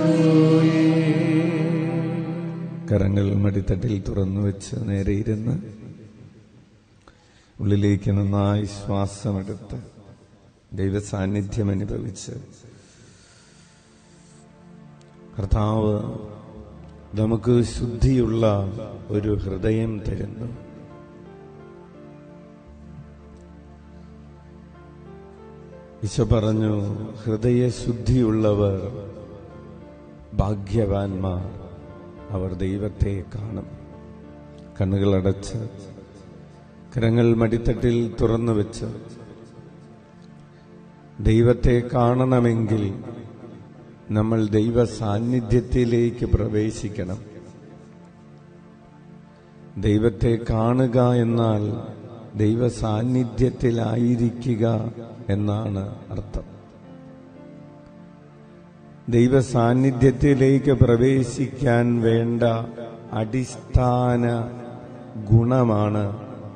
കരങ്ങൾ മടിത്തട്ടിൽ തുറന്നു വെച്ച് നേരെ ഇരുന്ന് ഉള്ളിലേക്ക് നന്നായി ശ്വാസമെടുത്ത് ദൈവ സാന്നിധ്യം അനുഭവിച്ച് കർത്താവ് നമുക്ക് ശുദ്ധിയുള്ള ഒരു ഹൃദയം തരുന്നു ഈശോ പറഞ്ഞു ഹൃദയശുദ്ധിയുള്ളവർ ഭാഗ്യവാന്മാർ അവർ ദൈവത്തെ കാണും കണ്ണുകളടച്ച് കരങ്ങൾ മടിത്തട്ടിൽ തുറന്നു വെച്ച് ദൈവത്തെ കാണണമെങ്കിൽ നമ്മൾ ദൈവ സാന്നിധ്യത്തിലേക്ക് പ്രവേശിക്കണം ദൈവത്തെ കാണുക എന്നാൽ ദൈവ സാന്നിധ്യത്തിലായിരിക്കുക എന്നാണ് അർത്ഥം ദൈവ സാന്നിധ്യത്തിലേക്ക് പ്രവേശിക്കാൻ വേണ്ട അടിസ്ഥാന ഗുണമാണ്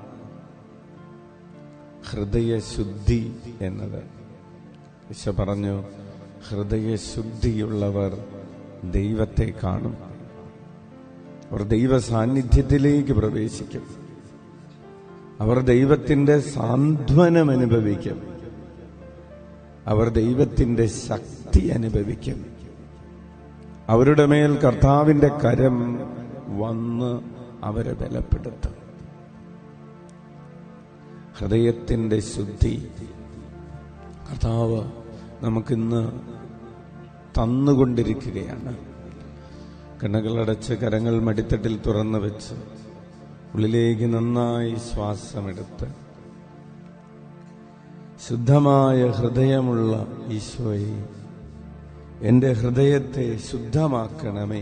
ഹൃദയശുദ്ധി എന്നത് ഈശോ പറഞ്ഞു ഹൃദയശുദ്ധിയുള്ളവർ ദൈവത്തെ കാണും അവർ ദൈവ സാന്നിധ്യത്തിലേക്ക് പ്രവേശിക്കും അവർ ദൈവത്തിന്റെ സാന്ത്വനം അനുഭവിക്കും അവർ ദൈവത്തിന്റെ ശക്തി അനുഭവിക്കും അവരുടെ മേൽ കർത്താവിന്റെ കരം വന്ന് അവരെ ബലപ്പെടുത്തും ഹൃദയത്തിന്റെ ശുദ്ധി കർത്താവ് നമുക്കിന്ന് തന്നുകൊണ്ടിരിക്കുകയാണ് കണ്ണുകളടച്ച് കരങ്ങൾ മടിത്തട്ടിൽ തുറന്നു വെച്ച് ഉള്ളിലേക്ക് നന്നായി ശ്വാസമെടുത്ത് ശുദ്ധമായ ഹൃദയമുള്ള ഈശോയെ എന്റെ ഹൃദയത്തെ ശുദ്ധമാക്കണമേ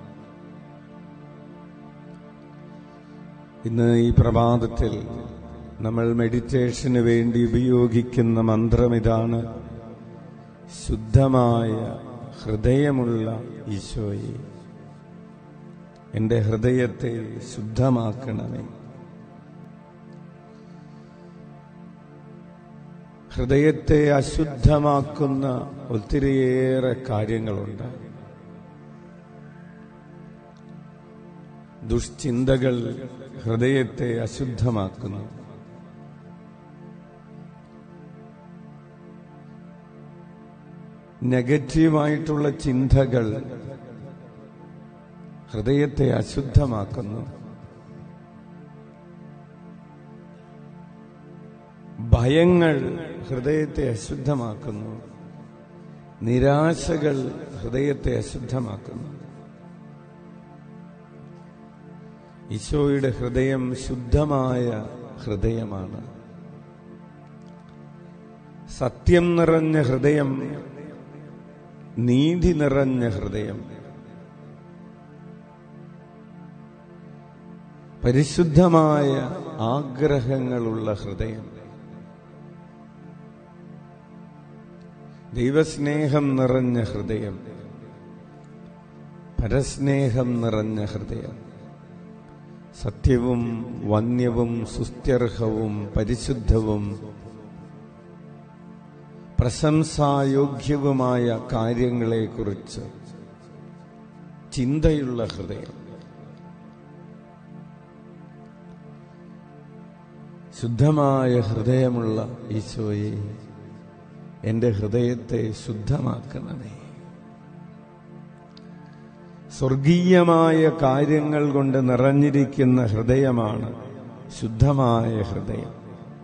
ഇന്ന് ഈ പ്രഭാതത്തിൽ നമ്മൾ മെഡിറ്റേഷന് വേണ്ടി ഉപയോഗിക്കുന്ന മന്ത്രം ഇതാണ് ശുദ്ധമായ ഹൃദയമുള്ള ഈശോയെ എന്റെ ഹൃദയത്തെ ശുദ്ധമാക്കണമേ ഹൃദയത്തെ അശുദ്ധമാക്കുന്ന ഒത്തിരിയേറെ കാര്യങ്ങളുണ്ട് ദുഷ്ചിന്തകൾ ഹൃദയത്തെ അശുദ്ധമാക്കുന്നു നെഗറ്റീവായിട്ടുള്ള ചിന്തകൾ ഹൃദയത്തെ അശുദ്ധമാക്കുന്നു ഭയങ്ങൾ ഹൃദയത്തെ അശുദ്ധമാക്കുന്നു നിരാശകൾ ഹൃദയത്തെ അശുദ്ധമാക്കുന്നു ഈശോയുടെ ഹൃദയം ശുദ്ധമായ ഹൃദയമാണ് സത്യം നിറഞ്ഞ ഹൃദയം നീതി നിറഞ്ഞ ഹൃദയം പരിശുദ്ധമായ ആഗ്രഹങ്ങളുള്ള ഹൃദയം ദൈവസ്നേഹം നിറഞ്ഞ ഹൃദയം പരസ്നേഹം നിറഞ്ഞ ഹൃദയം സത്യവും വന്യവും സുസ്ഥ്യർഹവും പരിശുദ്ധവും പ്രശംസായോഗ്യവുമായ കാര്യങ്ങളെക്കുറിച്ച് ചിന്തയുള്ള ഹൃദയം ശുദ്ധമായ ഹൃദയമുള്ള ഈശോയെ എന്റെ ഹൃദയത്തെ ശുദ്ധമാക്കണമേ സ്വർഗീയമായ കാര്യങ്ങൾ കൊണ്ട് നിറഞ്ഞിരിക്കുന്ന ഹൃദയമാണ് ശുദ്ധമായ ഹൃദയം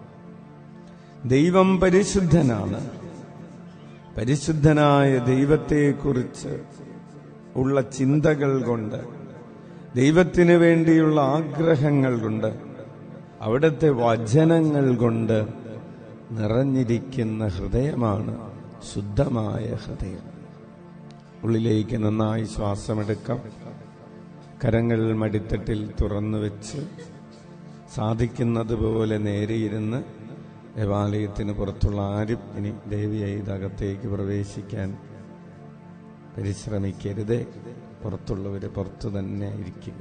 ദൈവം പരിശുദ്ധനാണ് പരിശുദ്ധനായ ദൈവത്തെക്കുറിച്ച് ഉള്ള ചിന്തകൾ കൊണ്ട് ദൈവത്തിന് വേണ്ടിയുള്ള ആഗ്രഹങ്ങൾ കൊണ്ട് അവിടുത്തെ വചനങ്ങൾ കൊണ്ട് നിറഞ്ഞിരിക്കുന്ന ഹൃദയമാണ് ശുദ്ധമായ ഹൃദയം ഉള്ളിലേക്ക് നന്നായി ശ്വാസമെടുക്കാം കരങ്ങൾ മടിത്തട്ടിൽ തുറന്നു വെച്ച് സാധിക്കുന്നത് പോലെ നേരെയിരുന്ന് ദേവാലയത്തിന് പുറത്തുള്ള ആരും ഇനി ദേവിയായി ഇതകത്തേക്ക് പ്രവേശിക്കാൻ പരിശ്രമിക്കരുത് പുറത്തുള്ളവർ പുറത്തു തന്നെ ഇരിക്കുക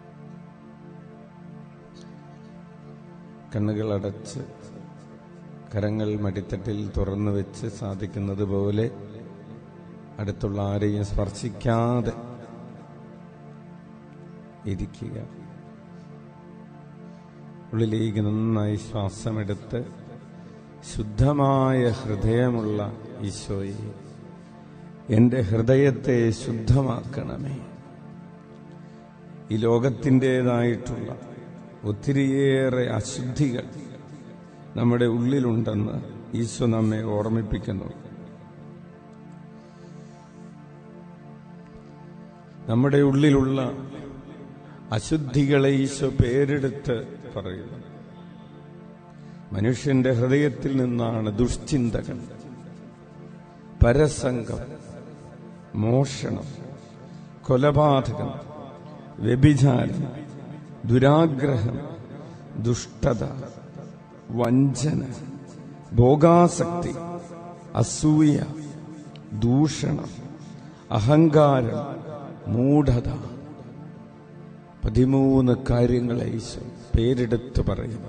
കണ്ണുകൾ അടച്ച് കരങ്ങൾ മടിത്തട്ടിൽ തുറന്നു വെച്ച് സാധിക്കുന്നത് പോലെ അടുത്തുള്ള ആരെയും സ്പർശിക്കാതെ ഇരിക്കുക ഉള്ളിലേക്ക് നന്നായി ശ്വാസമെടുത്ത് ശുദ്ധമായ ഹൃദയമുള്ള ഈശോയെ എന്റെ ഹൃദയത്തെ ശുദ്ധമാക്കണമേ ഈ ലോകത്തിൻ്റെതായിട്ടുള്ള ഒത്തിരിയേറെ അശുദ്ധികൾ നമ്മുടെ ഉള്ളിലുണ്ടെന്ന് ഈശോ നമ്മെ ഓർമ്മിപ്പിക്കുന്നു നമ്മുടെ ഉള്ളിലുള്ള അശുദ്ധികളെ ഈശോ പേരെടുത്ത് പറയുന്നു മനുഷ്യന്റെ ഹൃദയത്തിൽ നിന്നാണ് ദുഷ്ചിന്തകൾ പരസംഗം മോഷണം കൊലപാതകം വ്യഭിചാരം ദുരാഗ്രഹം ദുഷ്ടത വഞ്ചന ഭോഗാസക്തി അസൂയ ദൂഷണം അഹങ്കാരം മൂഢത പതിമൂന്ന് കാര്യങ്ങളെ ഈശോ പേരെടുത്ത് പറയുന്നു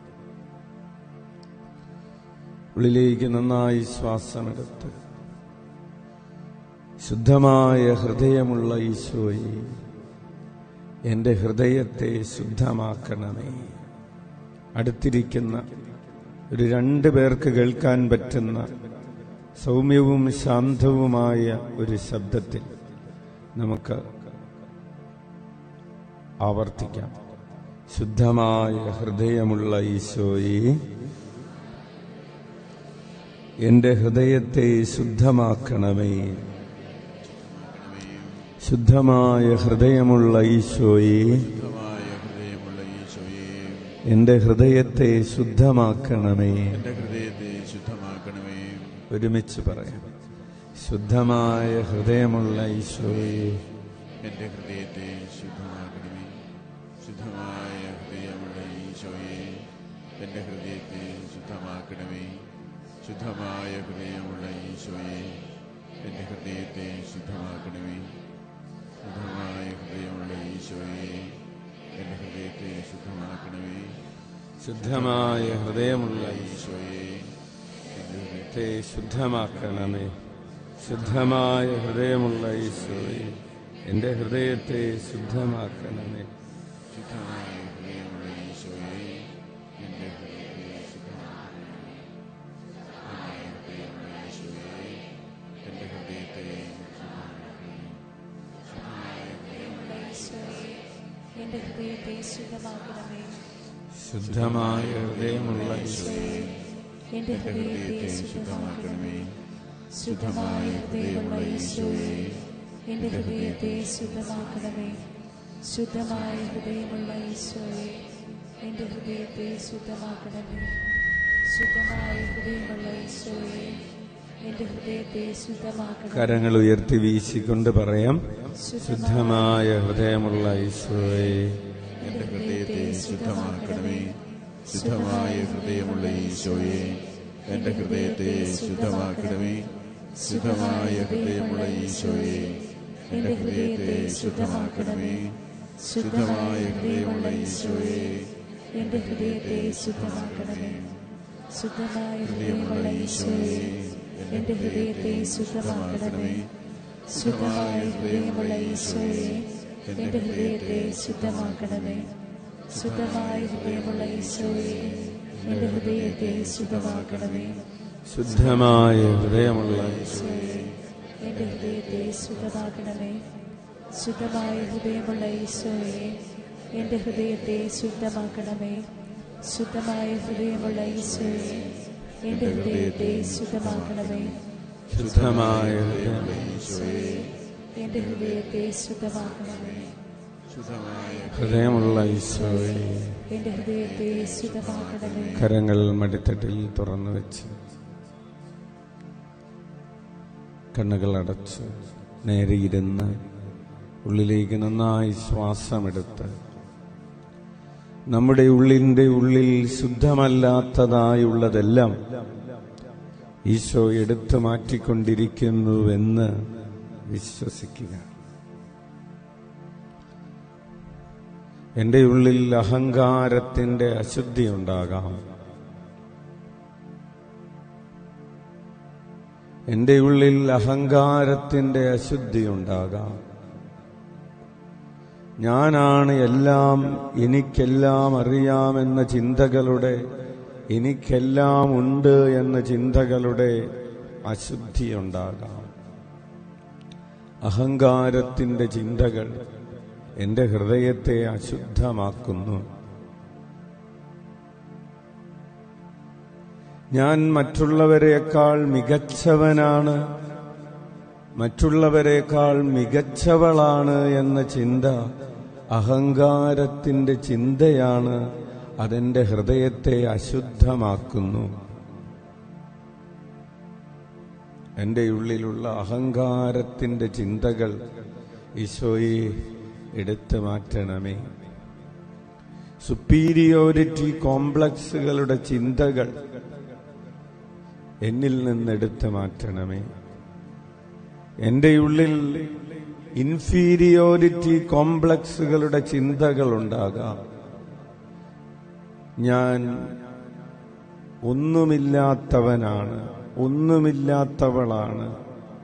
ഉള്ളിലേക്ക് നന്നായി ശ്വാസമെടുത്ത് ശുദ്ധമായ ഹൃദയമുള്ള ഈശോയെ എന്റെ ഹൃദയത്തെ ശുദ്ധമാക്കണമേ അടുത്തിരിക്കുന്ന ഒരു രണ്ടു പേർക്ക് കേൾക്കാൻ പറ്റുന്ന സൗമ്യവും ശാന്തവുമായ ഒരു ശബ്ദത്തിൽ നമുക്ക് ആവർത്തിക്കാം ശുദ്ധമായ ഹൃദയമുള്ള ഈശോയെ എന്റെ ഹൃദയത്തെ ശുദ്ധമാക്കണമേ ശുദ്ധമായ ഹൃദയമുള്ള ഈശോയെ ശുദ്ധമായ ഹൃദയമുള്ള ഈശോയെ എന്റെ ഹൃദയത്തെ ശുദ്ധമാക്കണമേ എന്റെ ഹൃദയത്തെ ശുദ്ധമാക്കണമേ ഒരുമിച്ച് പറയാം ശുദ്ധമായ ഹൃദയമുള്ള ഈശോയെ എന്റെ ഹൃദയത്തെ ശുദ്ധമാക്കണമേ ശുദ്ധമായ ഹൃദയമുള്ള ഈശോയെ എന്റെ ഹൃദയത്തെ ശുദ്ധമാക്കണമേ ശുദ്ധമായ ഹൃദയമുള്ള ഈശോയെ എന്റെ ഹൃദയത്തെ ശുദ്ധമാക്കണമേ ശുദ്ധമായ ഹൃദയമുള്ള ഈശോയെ എന്റെ ഹൃദയത്തെ ശുദ്ധമാക്കണമേ ശുദ്ധമായ ഹൃദയമുള്ള ഈശോയെ എന്റെ ഹൃദയത്തെ ഹൃദയത്തെ ശുദ്ധമാക്കണമേ ശുദ്ധമായ ഹൃദയമുള്ള ഈശോയെ എന്റെ ഹൃദയത്തെ ശുദ്ധമാക്കണമേ ശുദ്ധമായ ഹൃദയമുള്ള ഈശോയെ എന്റെ ഹൃദയത്തെ ശുദ്ധമാക്കണമേ ശുദ്ധമായ ഹൃദയമുള്ള ഈശോയെ എന്റെ ഹൃദയത്തെ ശുദ്ധമാക്കണമേ ശുദ്ധമായ ഹൃദയമുള്ള ഈശോയെ, എന്റെ ഹൃദയത്തെ ശുദ്ധമാക്കണമേ ശുദ്ധമായ ഹൃദയമുള്ള ഈശോയെ എന്റെ എന്റെ ഹൃദയത്തെ ഹൃദയത്തെ ശുദ്ധമാക്കണമേ ശുദ്ധമാക്കണമേ ശുദ്ധമായ ഹൃദയമുള്ള ഈശോയെ എന്റെ ഹൃദയത്തെ ശുദ്ധമാക്കണമേ ശുദ്ധമായ ഹൃദയമുള്ള ഈശോയെ എന്റെ ഹൃദയത്തെ ശുദ്ധമാക്കണമേ ശുദ്ധമായ ഹൃദയമുള്ള ഈശോയെ എന്റെ ഹൃദയത്തെ ശുദ്ധമാക്കണമേ കരങ്ങൾ ഉയർത്തി വീശിക്കൊണ്ട് പറയാം ശുദ്ധമായ ഹൃദയമുള്ള ഈശോയെ എന്റെ ഹൃദയത്തെ ശുദ്ധമാക്കണമേ ശുദ്ധമായ ഹൃദയമുള്ള ഈശോയെ എന്റെ ഹൃദയത്തെ ശുദ്ധമാക്കണമേ ശുദ്ധമായ ഹൃദയമുള്ള ഈശോയെ എന്റെ ഹൃദയത്തെ ശുദ്ധമാക്കണമേ ശുദ്ധമായ ഹൃദയമുള്ള ഈശോയെ എന്റെ ഹൃദയത്തെ ശുദ്ധമാക്കണമേ ശുദ്ധമായ ഹൃദയമുള്ള ഈശോയെ എന്റെ ഹൃദയത്തെ ശുദ്ധമാക്കണമേ ശുദ്ധമായ ഹൃദയമുള്ള ഈശോയെ എന്റെ ഹൃദയത്തെ ശുദ്ധമാക്കണമേ ശുദ്ധമായ ഹൃദയമുള്ള ഈശോയെ എന്റെ ഹൃദയത്തെ ശുദ്ധമാക്കണമേ ശുദ്ധമായ ഹൃദയമുള്ള ഈശോയെ എന്റെ ഹൃദയത്തെ ശുദ്ധമാക്കണമേ ശുദ്ധമായ ഹൃദയമുള്ള ഈശോയെ എന്റെ ഹൃദയത്തെ ശുദ്ധമാക്കണമേ ശുദ്ധമായ ഹൃദയമുള്ള ഈശോയെ എന്റെ ഹൃദയത്തെ ശുദ്ധമാക്കണമേ ശുദ്ധമായ ഹൃദയമുള്ള ഈശോയെ എന്റെ ഹൃദയത്തെ ശുദ്ധമാക്കണമേ ശുദ്ധമായ ഹൃദയമുള്ള ഈശോയെ എന്റെ ഹൃദയത്തെ ശുദ്ധമാക്കണമേ കരങ്ങൾ മടിത്തട്ടിൽ തുറന്നു വെച്ച് കണ്ണുകൾ അടച്ച് നേരെ ഇരുന്ന് ഉള്ളിലേക്ക് നന്നായി ശ്വാസമെടുത്ത് നമ്മുടെ ഉള്ളിന്റെ ഉള്ളിൽ ശുദ്ധമല്ലാത്തതായുള്ളതെല്ലാം ഈശോ എടുത്തു മാറ്റിക്കൊണ്ടിരിക്കുന്നുവെന്ന് വിശ്വസിക്കുക എന്റെ ഉള്ളിൽ അഹങ്കാരത്തിന്റെ അശുദ്ധി ഉണ്ടാകാം എന്റെ ഉള്ളിൽ അഹങ്കാരത്തിന്റെ അശുദ്ധി ഉണ്ടാകാം ഞാനാണ് എല്ലാം എനിക്കെല്ലാം അറിയാമെന്ന ചിന്തകളുടെ എനിക്കെല്ലാം ഉണ്ട് എന്ന ചിന്തകളുടെ അശുദ്ധിയുണ്ടാകാം അഹങ്കാരത്തിന്റെ ചിന്തകൾ എന്റെ ഹൃദയത്തെ അശുദ്ധമാക്കുന്നു ഞാൻ മറ്റുള്ളവരെക്കാൾ മികച്ചവനാണ് മറ്റുള്ളവരെക്കാൾ മികച്ചവളാണ് എന്ന ചിന്ത അഹങ്കാരത്തിന്റെ ചിന്തയാണ് അതെന്റെ ഹൃദയത്തെ അശുദ്ധമാക്കുന്നു എന്റെ ഉള്ളിലുള്ള അഹങ്കാരത്തിന്റെ ചിന്തകൾ ഈശോയെ എടുത്തു മാറ്റണമേ സുപ്പീരിയോറിറ്റി കോംപ്ലക്സുകളുടെ ചിന്തകൾ എന്നിൽ നിന്ന് എടുത്തു മാറ്റണമേ എന്റെ ഉള്ളിൽ ഇൻഫീരിയോറിറ്റി കോംപ്ലക്സുകളുടെ ചിന്തകൾ ഉണ്ടാകാം ഞാൻ ഒന്നുമില്ലാത്തവനാണ് ഒന്നുമില്ലാത്തവളാണ്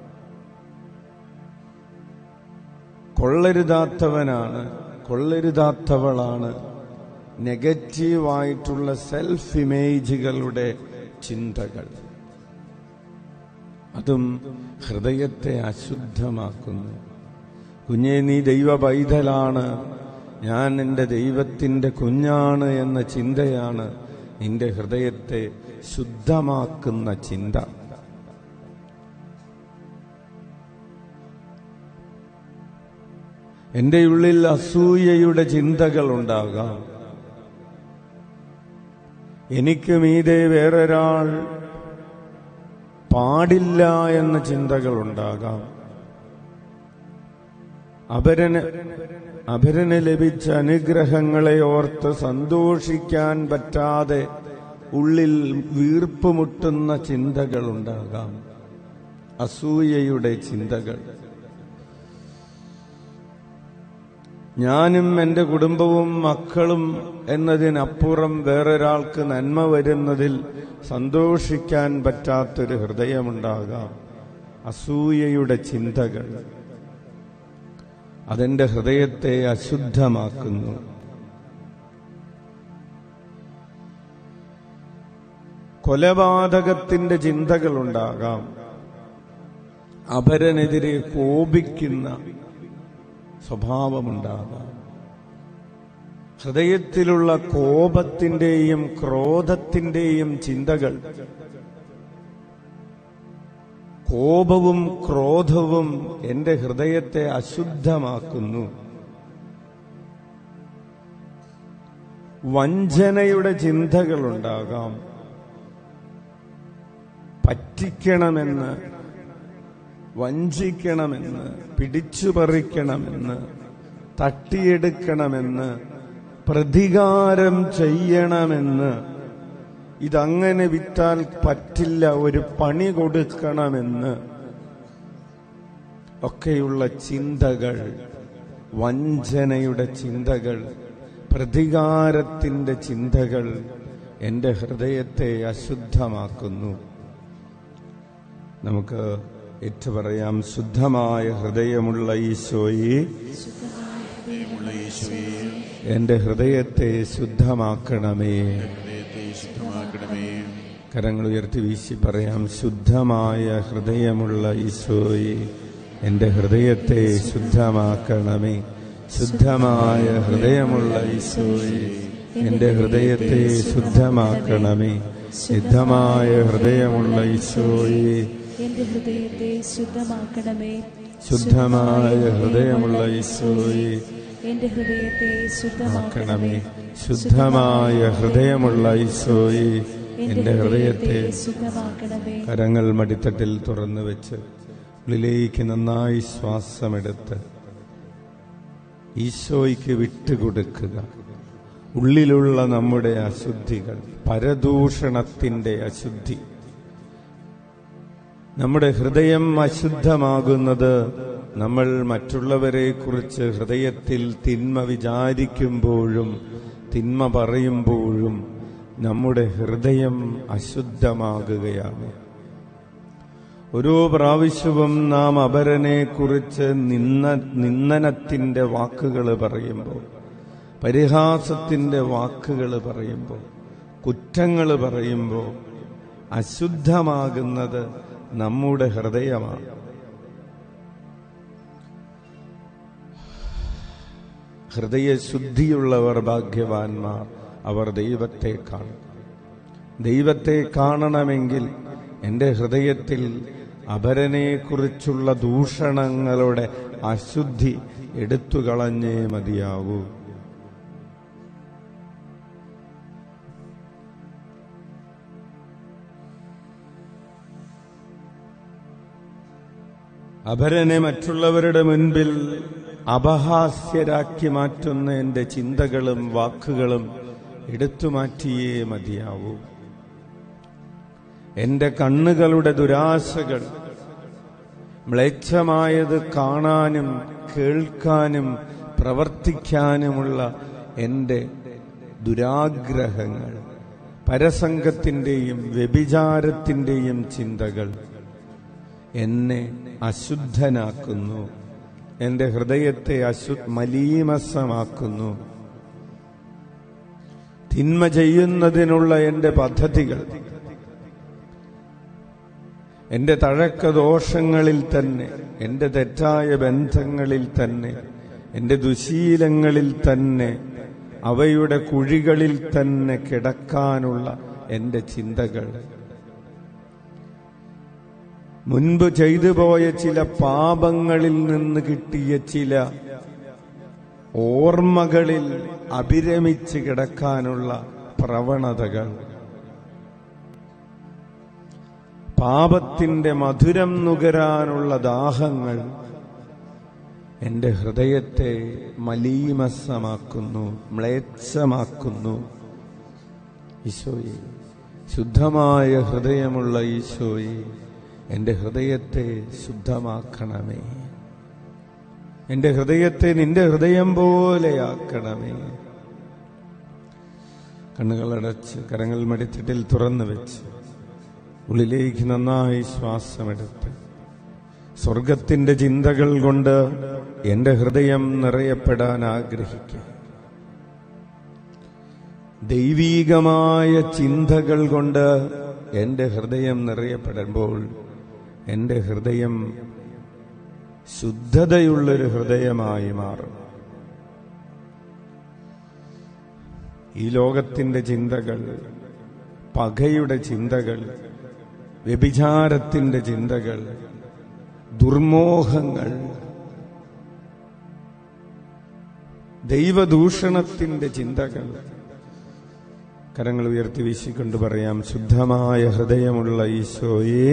കൊള്ളരുതാത്തവനാണ് കൊള്ളരുതാത്തവളാണ് നെഗറ്റീവായിട്ടുള്ള സെൽഫ് ഇമേജുകളുടെ ചിന്തകൾ അതും ഹൃദയത്തെ അശുദ്ധമാക്കുന്നു കുഞ്ഞെ നീ ദൈവ പൈതലാണ് ഞാൻ എൻ്റെ ദൈവത്തിൻ്റെ കുഞ്ഞാണ് എന്ന ചിന്തയാണ് നിന്റെ ഹൃദയത്തെ ശുദ്ധമാക്കുന്ന ചിന്ത എന്റെ ഉള്ളിൽ അസൂയയുടെ ചിന്തകൾ ഉണ്ടാകാം എനിക്ക് മീതെ വേറൊരാൾ പാടില്ല എന്ന ചിന്തകൾ ഉണ്ടാകാം അപരന് അപരന് ലഭിച്ച അനുഗ്രഹങ്ങളെ ഓർത്ത് സന്തോഷിക്കാൻ പറ്റാതെ ഉള്ളിൽ വീർപ്പുമുട്ടുന്ന ചിന്തകൾ ഉണ്ടാകാം അസൂയയുടെ ചിന്തകൾ ഞാനും എന്റെ കുടുംബവും മക്കളും എന്നതിനപ്പുറം വേറൊരാൾക്ക് നന്മ വരുന്നതിൽ സന്തോഷിക്കാൻ പറ്റാത്തൊരു ഹൃദയമുണ്ടാകാം അസൂയയുടെ ചിന്തകൾ അതെന്റെ ഹൃദയത്തെ അശുദ്ധമാക്കുന്നു കൊലപാതകത്തിന്റെ ചിന്തകളുണ്ടാകാം അപരനെതിരെ കോപിക്കുന്ന സ്വഭാവമുണ്ടാകാം ഹൃദയത്തിലുള്ള കോപത്തിന്റെയും ക്രോധത്തിന്റെയും ചിന്തകൾ കോപവും ക്രോധവും എന്റെ ഹൃദയത്തെ അശുദ്ധമാക്കുന്നു വഞ്ചനയുടെ ചിന്തകളുണ്ടാകാം പറ്റിക്കണമെന്ന് വഞ്ചിക്കണമെന്ന് പിടിച്ചുപറിക്കണമെന്ന് തട്ടിയെടുക്കണമെന്ന് പ്രതികാരം ചെയ്യണമെന്ന് ഇതങ്ങനെ വിറ്റാൽ പറ്റില്ല ഒരു പണി കൊടുക്കണമെന്ന് ഒക്കെയുള്ള ചിന്തകൾ വഞ്ചനയുടെ ചിന്തകൾ പ്രതികാരത്തിന്റെ ചിന്തകൾ എന്റെ ഹൃദയത്തെ അശുദ്ധമാക്കുന്നു നമുക്ക് ഏറ്റുപറയാം ശുദ്ധമായ ഹൃദയമുള്ള ഈശോയെ ദൈവമുള്ള യേശുവേ എന്റെ ഹൃദയത്തെ ശുദ്ധമാക്കണമേ ഹൃദയത്തെ ശുദ്ധമാക്കണമേ കരങ്ങൾ ഉയർത്തി വീശി പറയാം ശുദ്ധമായ ഹൃദയമുള്ള ഈശോയെ എന്റെ ഹൃദയത്തെ ശുദ്ധമാക്കണമേ ശുദ്ധമായ ഹൃദയമുള്ള ഈശോയെ എന്റെ ഹൃദയത്തെ ശുദ്ധമാക്കണമേ ശുദ്ധമായ ഹൃദയമുള്ള ഈശോയെ എന്റെ ഹൃദയത്തെ ശുദ്ധമാക്കണമേ ശുദ്ധമായ ഹൃദയമുള്ള ഈശോയെ എന്റെ ഹൃദയത്തെ ശുദ്ധമാക്കണമേ ആക്കണമേ ശുദ്ധമായ ഹൃദയമുള്ള ഈശോയെ എന്റെ ഹൃദയത്തെ ശുദ്ധമാക്കണമേ കരങ്ങൾ മടിത്തട്ടിൽ തുറന്നു വെച്ച് ഉള്ളിലേക്ക് നന്നായി ശ്വാസമെടുത്ത് ഈശോയ്ക്ക് വിട്ടുകൊടുക്കുക ഉള്ളിലുള്ള നമ്മുടെ അശുദ്ധികൾ പരദൂഷണത്തിന്റെ അശുദ്ധി നമ്മുടെ ഹൃദയം അശുദ്ധമാകുന്നത് നമ്മൾ മറ്റുള്ളവരെ കുറിച്ച് ഹൃദയത്തിൽ തിന്മ വിചാരിക്കുമ്പോഴും തിന്മ പറയുമ്പോഴും നമ്മുടെ ഹൃദയം അശുദ്ധമാകുകയാണ് ഓരോ പ്രാവശ്യവും നാം അപരനെ കുറിച്ച് നിന്ന നിന്ദനത്തിന്റെ വാക്കുകൾ പറയുമ്പോൾ പരിഹാസത്തിന്റെ വാക്കുകൾ പറയുമ്പോൾ കുറ്റങ്ങൾ പറയുമ്പോൾ അശുദ്ധമാകുന്നത് നമ്മുടെ ഹൃദയമാണ് ഹൃദയശുദ്ധിയുള്ളവർ ഭാഗ്യവാന്മാർ അവർ ദൈവത്തെ കാണും ദൈവത്തെ കാണണമെങ്കിൽ എൻ്റെ ഹൃദയത്തിൽ അപരനെക്കുറിച്ചുള്ള ദൂഷണങ്ങളുടെ അശുദ്ധി എടുത്തുകളഞ്ഞേ മതിയാവൂ അപരനെ മറ്റുള്ളവരുടെ മുൻപിൽ അപഹാസ്യരാക്കി മാറ്റുന്ന എന്റെ ചിന്തകളും വാക്കുകളും എടുത്തു മാറ്റിയേ മതിയാവൂ എന്റെ കണ്ണുകളുടെ ദുരാശകൾ മ്ലേച്ഛമായത് കാണാനും കേൾക്കാനും പ്രവർത്തിക്കാനുമുള്ള എന്റെ ദുരാഗ്രഹങ്ങൾ പരസംഗത്തിന്റെയും വ്യഭിചാരത്തിന്റെയും ചിന്തകൾ എന്നെ അശുദ്ധനാക്കുന്നു എന്റെ ഹൃദയത്തെ അശു മലീമസമാക്കുന്നു തിന്മ ചെയ്യുന്നതിനുള്ള എന്റെ പദ്ധതികൾ എന്റെ തഴക്ക ദോഷങ്ങളിൽ തന്നെ എന്റെ തെറ്റായ ബന്ധങ്ങളിൽ തന്നെ എന്റെ ദുശീലങ്ങളിൽ തന്നെ അവയുടെ കുഴികളിൽ തന്നെ കിടക്കാനുള്ള എന്റെ ചിന്തകൾ മുൻപ് ചെയ്തു പോയ ചില പാപങ്ങളിൽ നിന്ന് കിട്ടിയ ചില ഓർമ്മകളിൽ അഭിരമിച്ച് കിടക്കാനുള്ള പ്രവണതകൾ പാപത്തിന്റെ മധുരം നുകരാനുള്ള ദാഹങ്ങൾ എന്റെ ഹൃദയത്തെ മലീമസമാക്കുന്നു മ്ലേച്ഛമാക്കുന്നു ഈശോയെ ശുദ്ധമായ ഹൃദയമുള്ള ഈശോയെ എന്റെ ഹൃദയത്തെ ശുദ്ധമാക്കണമേ എന്റെ ഹൃദയത്തെ നിന്റെ ഹൃദയം പോലെയാക്കണമേ കണ്ണുകളടച്ച് കരങ്ങൾ മടിത്തട്ടിൽ തുറന്നു വെച്ച് ഉള്ളിലേക്ക് നന്നായി ശ്വാസമെടുത്ത് സ്വർഗത്തിന്റെ ചിന്തകൾ കൊണ്ട് എന്റെ ഹൃദയം നിറയപ്പെടാൻ ആഗ്രഹിക്കുക ദൈവീകമായ ചിന്തകൾ കൊണ്ട് എന്റെ ഹൃദയം നിറയപ്പെടുമ്പോൾ എന്റെ ഹൃദയം ശുദ്ധതയുള്ളൊരു ഹൃദയമായി മാറും ഈ ലോകത്തിന്റെ ചിന്തകൾ പകയുടെ ചിന്തകൾ വ്യഭിചാരത്തിന്റെ ചിന്തകൾ ദുർമോഹങ്ങൾ ദൈവദൂഷണത്തിന്റെ ചിന്തകൾ കരങ്ങൾ ഉയർത്തി വീശിക്കൊണ്ട് പറയാം ശുദ്ധമായ ഹൃദയമുള്ള ഈശോയെ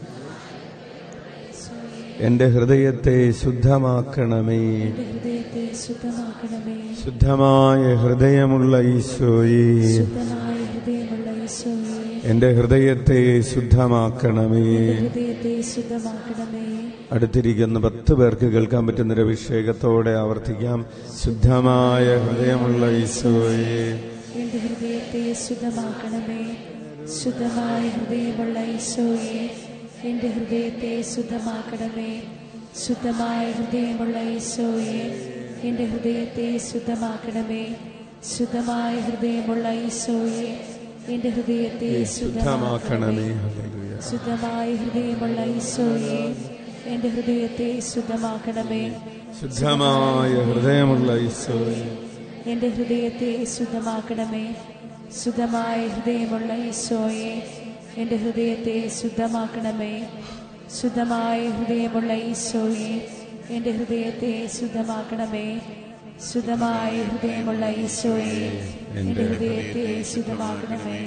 എന്റെ ഹൃദയത്തെ ശുദ്ധമാക്കണമേ എന്റെ ഹൃദയത്തെ ശുദ്ധമാക്കണമേ ശുദ്ധമായ ഹൃദയമുള്ള ഈശോയെ ശുദ്ധമായ ഹൃദയമുള്ള ഈശോയെ എന്റെ ഹൃദയത്തെ ശുദ്ധമാക്കണമേ ഹൃദയത്തെ ശുദ്ധമാക്കണമേ അടുത്തിരിക്കുന്ന പത്ത് പേർക്ക് കേൾക്കാൻ പറ്റുന്നൊരു അഭിഷേകത്തോടെ ആവർത്തിക്കാം ശുദ്ധമായ ഹൃദയമുള്ള ഈശോയെ എന്റെ ഹൃദയത്തെ ശുദ്ധമാക്കണമേ ശുദ്ധമായ ഹൃദയമുള്ള ഈശോയെ എന്റെ ഹൃദയത്തെ ശുദ്ധമാക്കണമേ ശുദ്ധമായ ഹൃദയമുള്ള ഈശോയെ എന്റെ ഹൃദയത്തെ ശുദ്ധമാക്കണമേ ശുദ്ധമായ ഹൃദയമുള്ള ഈശോയെ എന്റെ ഹൃദയത്തെ ശുദ്ധമാക്കണമേ ശുദ്ധമാക്കണമേ ഹല്ലേലൂയ. ശുദ്ധമായ ഹൃദയമുള്ള ഈശോയെ എന്റെ ഹൃദയത്തെ ശുദ്ധമാക്കണമേ ശുദ്ധമായ ഹൃദയമുള്ള ഈശോയെ എന്റെ ഹൃദയത്തെ ശുദ്ധമാക്കണമേ ശുദ്ധമായ ഹൃദയമുള്ള ഈശോയെ എന്റെ ഹൃദയത്തെ ശുദ്ധമാക്കണമേ ശുദ്ധമായ ഹൃദയമുള്ള ഈശോയെ എന്റെ ഹൃദയത്തെ ശുദ്ധമാക്കണമേ ശുദ്ധമായ ഹൃദയമുള്ള ഈശോയെ എന്റെ ഹൃദയത്തെ ശുദ്ധമാക്കണമേ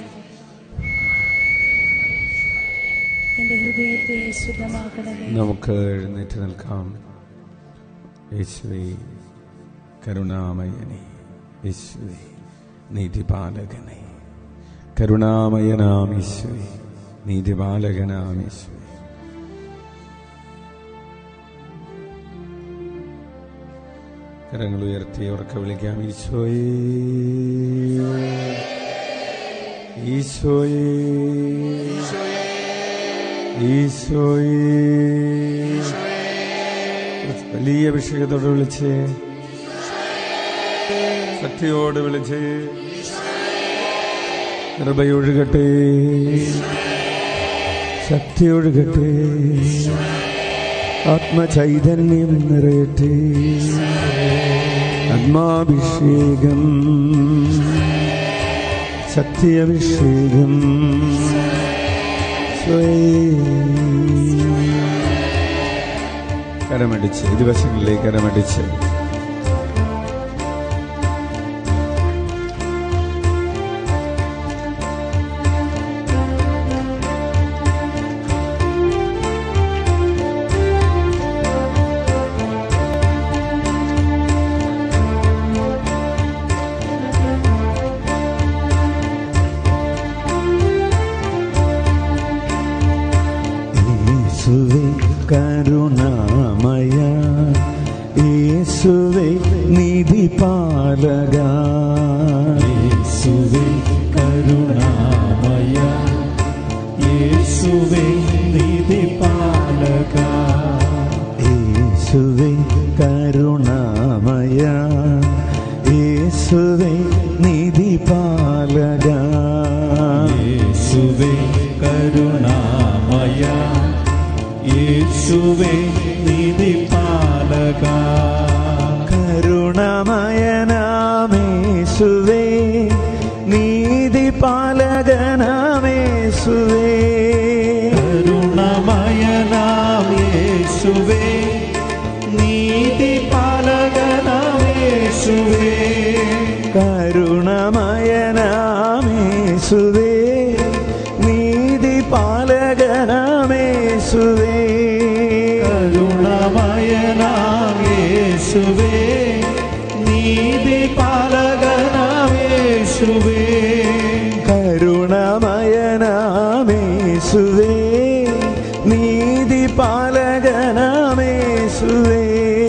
എന്റെ ഹൃദയത്തെ ശുദ്ധമാക്കണമേ നമുക്ക് എഴുന്നേറ്റ് നിൽക്കാം യേശുവേ കരുണാമയനെ യേശുവേ നീതിപാലകനെ കരുണാമയനാം യേശുവേ നീതിപാലകനാം യേശുവേ കരങ്ങൾ ഉയർത്തി ഉറക്കെ വിളിക്കാം ഈശോയേ ഈശോയേ ഈശോയെ വലിയ അഭിഷേകത്തോട് വിളിച്ച് ശക്തിയോട് വിളിച്ച് കൃപയൊഴുകട്ടെ ശക്തി ഒഴുകട്ടെ ആത്മചൈതന്യം നിറയട്ടെ ആത്മാഭിഷേകം ശക്തി അഭിഷേകം കരമടിച്ച് ഇരുവശങ്ങളിലേക്ക് കരമടിച്ച് യേശുവേ കരുണാമയ യേശുവേ നിധി പാലക യേശുവേ കരുണാമയ യേശുവേ നിധി പാലക യേശുവേ കരുണാമയ യേശുവേ നിധി പാലക യേശുവേ കരുണാമയ യേശുവേ നിധി പാലക കരുണമയനാമേശുവേ നീതി പാലകനാമേശുവേ കരുണമയനാം യേശുവേ നീതി പാലകനാം യേശുവേ കരുണമയനാമേശുവേ നീതി പാലകനാമേശുവേ കരുണമയനാം യേശുവേ നീതി പാലകനാം യേശുവേ കരുണമയനാമേശുവേ നീതി പാലകനാമേശുവേ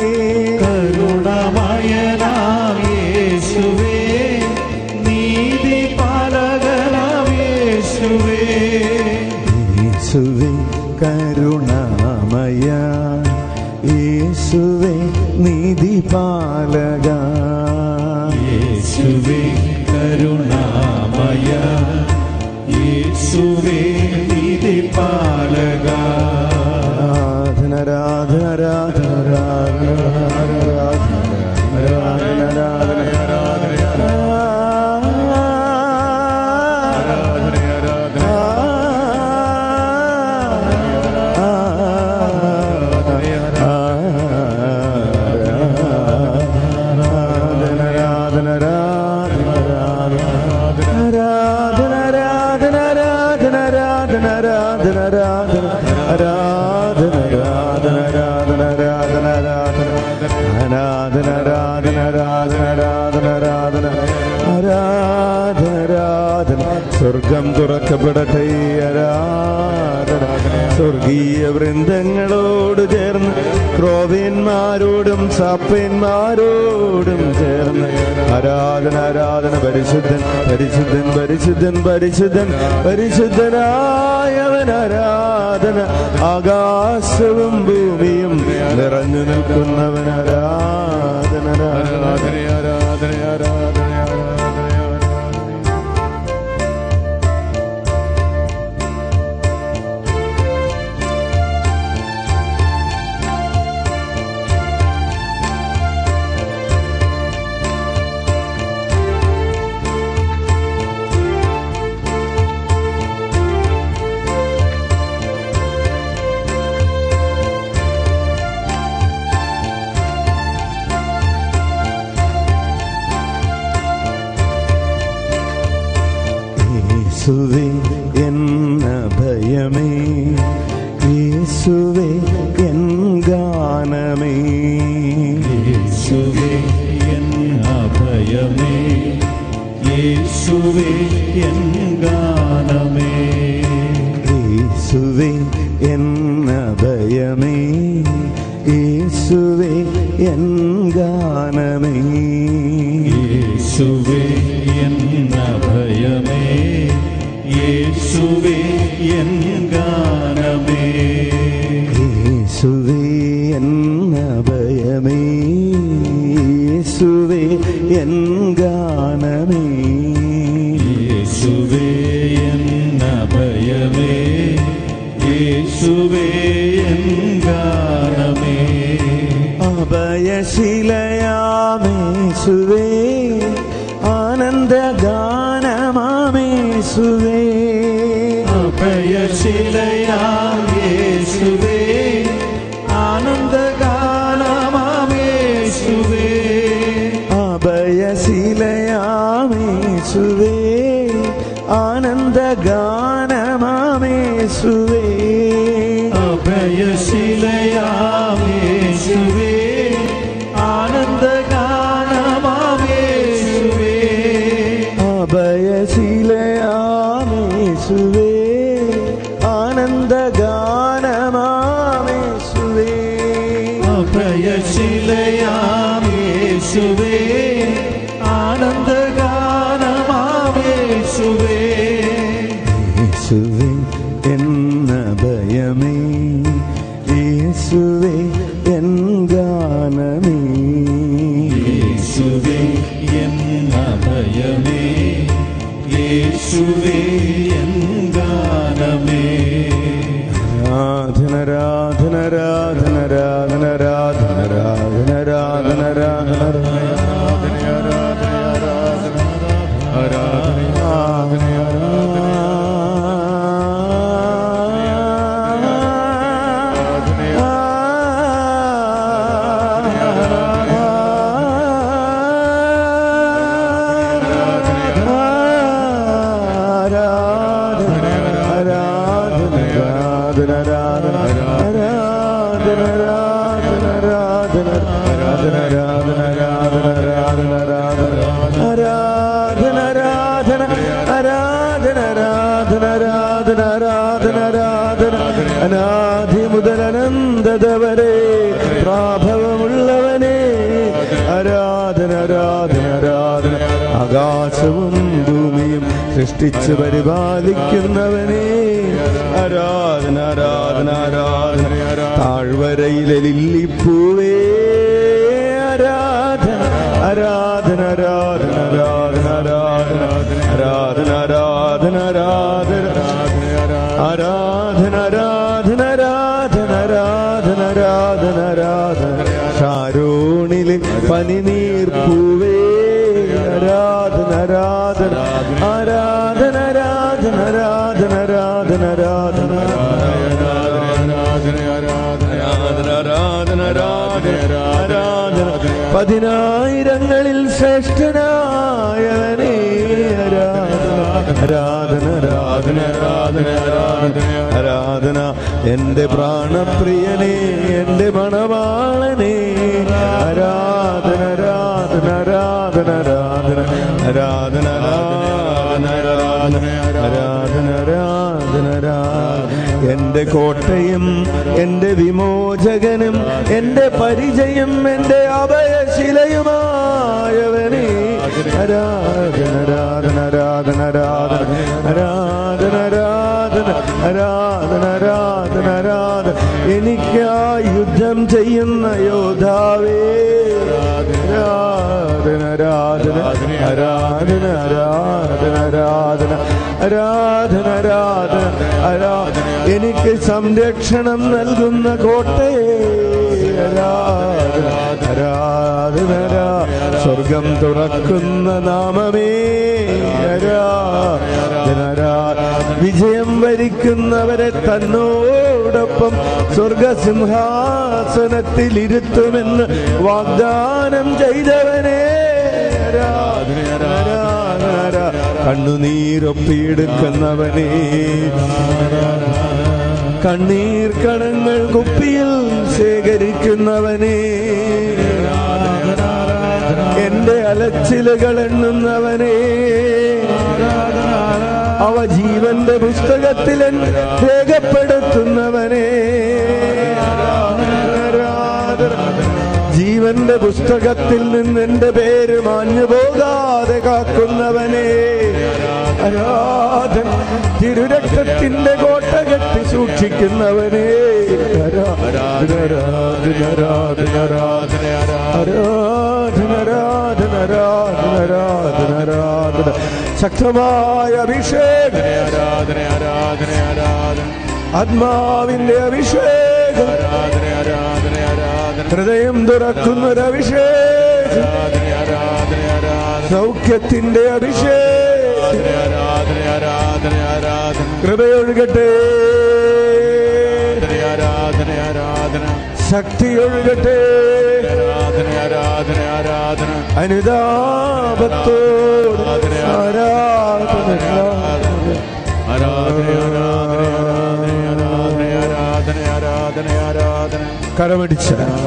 കരുണമയനാം യേശുവേ നീതി പാലകനാം യേശുവേ യേശുവേ കരുണാമയ യേശുവേ നീതി പാലക യേശുവേ കരുണാമയ യേശുവേ നീതി പാലക ആരാധന ആരാധന ആരാധന ആരാധന ആരാധന സ്വർഗം തുറക്കപ്പെടട്ടെ ആരാധന സ്വർഗീയ വൃന്ദങ്ങളോട് ചേർന്ന് ക്രോവേന്മാരോടും സാപ്പന്മാരോടും ചേർന്ന് ആരാധന ആരാധന പരിശുദ്ധൻ പരിശുദ്ധൻ പരിശുദ്ധൻ പരിശുദ്ധൻ പരിശുദ്ധനായവൻ ആരാധന ആകാശവും ഭൂമിയും നിറഞ്ഞു നിൽക്കുന്നവൻ ആരാധന ആരാധന ആരാധന ആരാധന ആരാധന യേശുവേ എന്ന ഭയമേ യേശുവേ എൻ ഗാനമേ യേശുവേ എൻ അഭയമേ യേശുവേ എൻ ഗാനമേ യേശുവേ എന്ന ഭയമേ യേശുവേ എൻ ഗാനമേ യേശുവേ എൻ അഭയമേ യേശുവേ എൻ ഗാനമേ യേശുവേ എന്നഭയമേ യേശുവേ എൻ ഗാനമേ യേശുവേ എന്ന ഭയമേ യേശുവേ എൻ ഗാനമേ അഭയശിലയാമേശുവേ ആനന്ദഗാനമാമേശുവേ അഭയശിലയാം യേശുവേ ആനന്ദഗാനമാമേശുവേ അഭയശിലയാമേശുവേ ആനന്ദഗാനമാമേശുവേ അഭയശിലയാം യേശുവേ ആനന്ദഗാനമാമേശുവേ അഭയശിലയാമേശുവേ ആനന്ദഗാനമാമേശുവേ അഭയശിലയാം യേശുവേ ആനന്ദഗാനമാമേശുവേ യേശുവേ എന്ന ഭയമേ യേശുവേ എൻ ഗാനമേ യേശുവേ എന്ന ഭയമേ യേശുവേ എൻ ഗാനമേ രാധന രാധന രാധന രാധന രാധന രാധന രാധന രാധന അനാദി മുതൽ അനന്തത വരെ പ്രാഭവമുള്ളവനെ ആരാധന ആരാധന ആരാധന ആകാശവും ഭൂമിയും സൃഷ്ടിച്ച് പരിപാലിക്കുന്നവനെ ആരാധന ആരാധന ആരാധന താഴ്വരയിലെ ലില്ലിപ്പൂവേ ആരാധന ആരാധന ആരാധന ആരാധന ആരാധന ആരാധന ആരാധന ആരാധന ആരാധന ആരാധന ആരാധന ആരാധന ആരാധന ആരാധന ഷാരോണിലെ പനിനീർ പൂവേ ആരാധന ആരാധന ആരാധന ആരാധന ആരാധന ആരാധന ആരാധന ആരാധന ആരാധന ആരാധന പതിനായിരങ്ങളിൽ ശ്രേഷ്ഠനായവനേ ആരാധന ആരാധന ആരാധന ആരാധന ആരാധന എന്റെ പ്രാണപ്രിയനെ എന്റെ മണവാളനെ ആരാധന ആരാധന ആരാധന ആരാധന ആരാധന ആരാധന ആരാധന ആരാധന ആരാധന ആരാധന എന്റെ കോട്ടയും എന്റെ വിമോചകനും എന്റെ പരിചയം എന്റെ അഭയശിലയുമായവനെ ആരാധന ആരാധന ആരാധന ആരാധന ആരാധന ആരാധന ആരാധന ആരാധന ആരാധന എനിക്കായി യുദ്ധം ചെയ്യുന്ന യോദ്ധാവേ ആരാധന ആരാധന ആരാധന ആരാധന ആരാധന ആരാധന ആരാധന ആരാധന എനിക്ക് സംരക്ഷണം നൽകുന്ന കോട്ടയെ ആരാധന ആരാധന ആരാ- സ്വർഗം തുറക്കുന്ന നാമമേ ആരാധന ആരാ- വിജയം വരിക്കുന്നവരെ തന്നോടൊപ്പം സ്വർഗസിംഹാസനത്തിൽ ഇരുത്തുമെന്ന് വാഗ്ദാനം ചെയ്തവനെ ആരാധന ആരാധന ആരാ- കണ്ണുനീരൊപ്പിയെടുക്കുന്നവനെ കണ്ണീർ കണങ്ങൾ കുപ്പിയിൽ ശേഖരിക്കുന്നവനെ എന്റെ അലച്ചിലുകൾ എണ്ണുന്നവനെ അവ ജീവന്റെ പുസ്തകത്തിൽ എൻ- രേഖപ്പെടുത്തുന്നവനെ ആരാധന. ജീവൻ ജീവന്റെ പുസ്തകത്തിൽ നിന്ന് എന്റെ പേര് മാഞ്ഞു പോകാതെ കാക്കുന്നവനെ ആരാധന തിരുരക്തത്തിന്റെ കോട്ട കെട്ടി സൂക്ഷിക്കുന്നവനെ ആരാധന ആരാധന ആരാധന ആരാധന ആരാധന ആരാധന ആരാധന ആരാധന ആരാധന ശക്തമായ അഭിഷേകം ആരാധന ആരാധന ആരാധന ആത്മാവിന്റെ അഭിഷേകം ആരാധന ആരാധന ആരാധന ഹൃദയം തുറക്കുന്നൊരു അഭിഷേകം ആരാധന ആരാധന ആരാധന സൗഖ്യത്തിന്റെ അഭിഷേകം ആരാധന ആരാധന ആരാധന കൃപയൊഴുകട്ടെ ആരാധന ആരാധന ശക്തി ഒഴുകട്ടെ ആരാധന ആരാധന ആരാധന അനുതാപത്തോട് ആരാധന ആരാധന ആരാധന ആരാധന ആരാധന ആരാധന ആരാധന കരമടിച്ച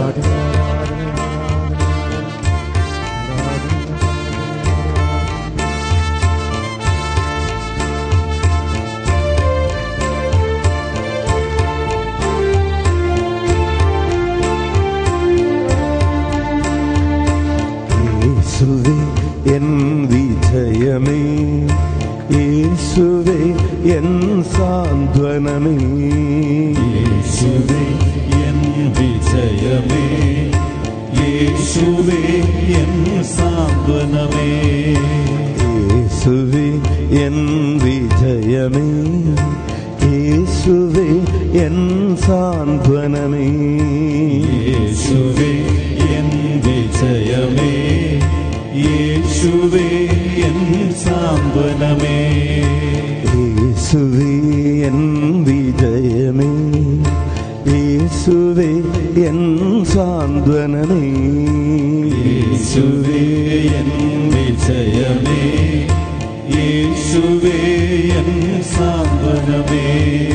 യേശുവേ എൻ വിജയമേ യേശുവേ എൻ സാന്ത്വനമേ യേശുവേ എൻ വിജയമേ യേശുവേ എൻ സാന്ത്വനമേ യേശുവേ എൻ വിജയമേ യേശുവേ എൻ സാന്ത്വനമേ യേശുവേ എൻ വിജയമേ യേശുവേ എൻ സാന്ത്വനമേ യേശുവേ എൻ വിജയമേ യേശുവേ എൻ സാന്ത്വനമേ യേശുവേ എൻ വിജയമേ യേശുവേ എൻ സാന്ത്വനമേ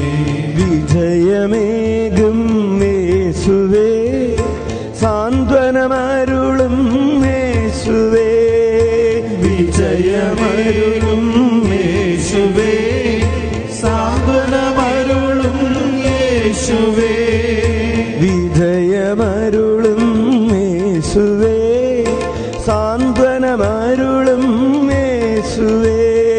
വിജയമേകും യേശുവേ സാന്ത്വനമരുളും യേശുവേ വിജയമരുളും യേശുവേ സാന്ത്വനമരുളും യേശുവേ വിജയമരുളും യേശുവേ സാന്ത്വനമരുളും യേശുവേ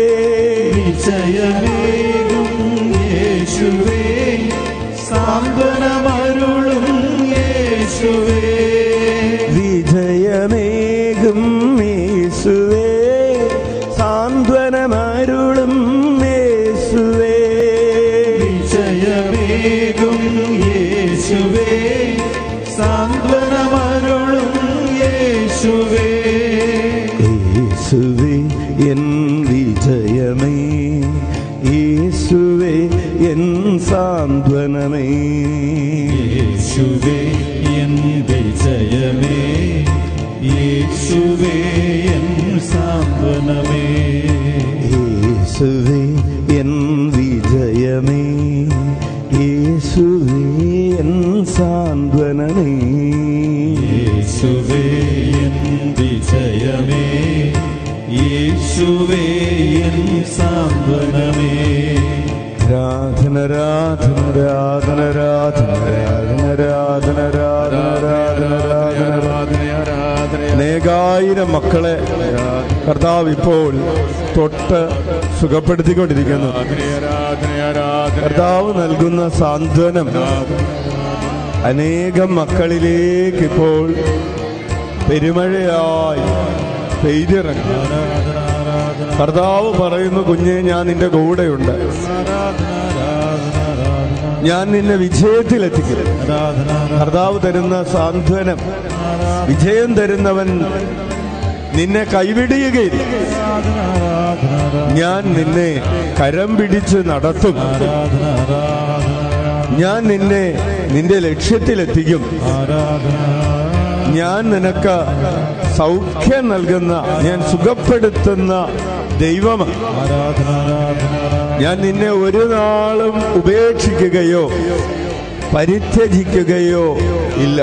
വിജയമേകും യേശുവേ സാന്ത്വനമരുളും യേശുവേ വിജയമേകും യേശുവേ സാന്ത്വനമരുളും യേശുവേ വിജയമേകും യേശുവേ സാന്ത്വനമരുളും യേശുവേ യേശുവേ എൻ വിജയമേ യേശുവേ എൻ സാന്ത്വനമേ യേശുവേ എൻ വിജയമേ യേശുവേ എൻ സാന്ത്വനമേ യേശുവേ എൻ വിജയമേ യേശുവേ എൻ സാന്ത്വനമേ യേശുവേ എൻ വിജയമേ യേശുവേ എൻ സാന്ത്വനമേ രാധന രാധന രാധന രാധന രാധന രാധന രാധന രാധന രാധന അനേകായിരം മക്കളെ കർത്താവ് ഇപ്പോൾ തൊട്ട് സുഖപ്പെടുത്തിക്കൊണ്ടിരിക്കുന്നു കർത്താവ് നൽകുന്ന സാന്ത്വനം അനേകം മക്കളിലേക്ക് ഇപ്പോൾ പെരുമഴയായി പെയ്തിറങ്ങും കർത്താവ് പറയുന്നു കുഞ്ഞെ ഞാൻ നിന്റെ കൂടെയുണ്ട് ഞാൻ നിന്നെ വിജയത്തിലെത്തിക്കും കർത്താവ് തരുന്ന സാന്ത്വനം വിജയം തരുന്നവൻ നിന്നെ കൈവിടിയുകയില്ല ഞാൻ നിന്നെ കരം പിടിച്ച് നടത്തും ഞാൻ നിന്നെ നിന്റെ ലക്ഷ്യത്തിലെത്തിക്കും ഞാൻ നിനക്ക് സൗഖ്യം നൽകുന്ന ഞാൻ സുഖപ്പെടുത്തുന്ന ദൈവമാണ് ഞാൻ നിന്നെ ഒരു നാളും ഉപേക്ഷിക്കുകയോ പരിത്യജിക്കുകയോ ഇല്ല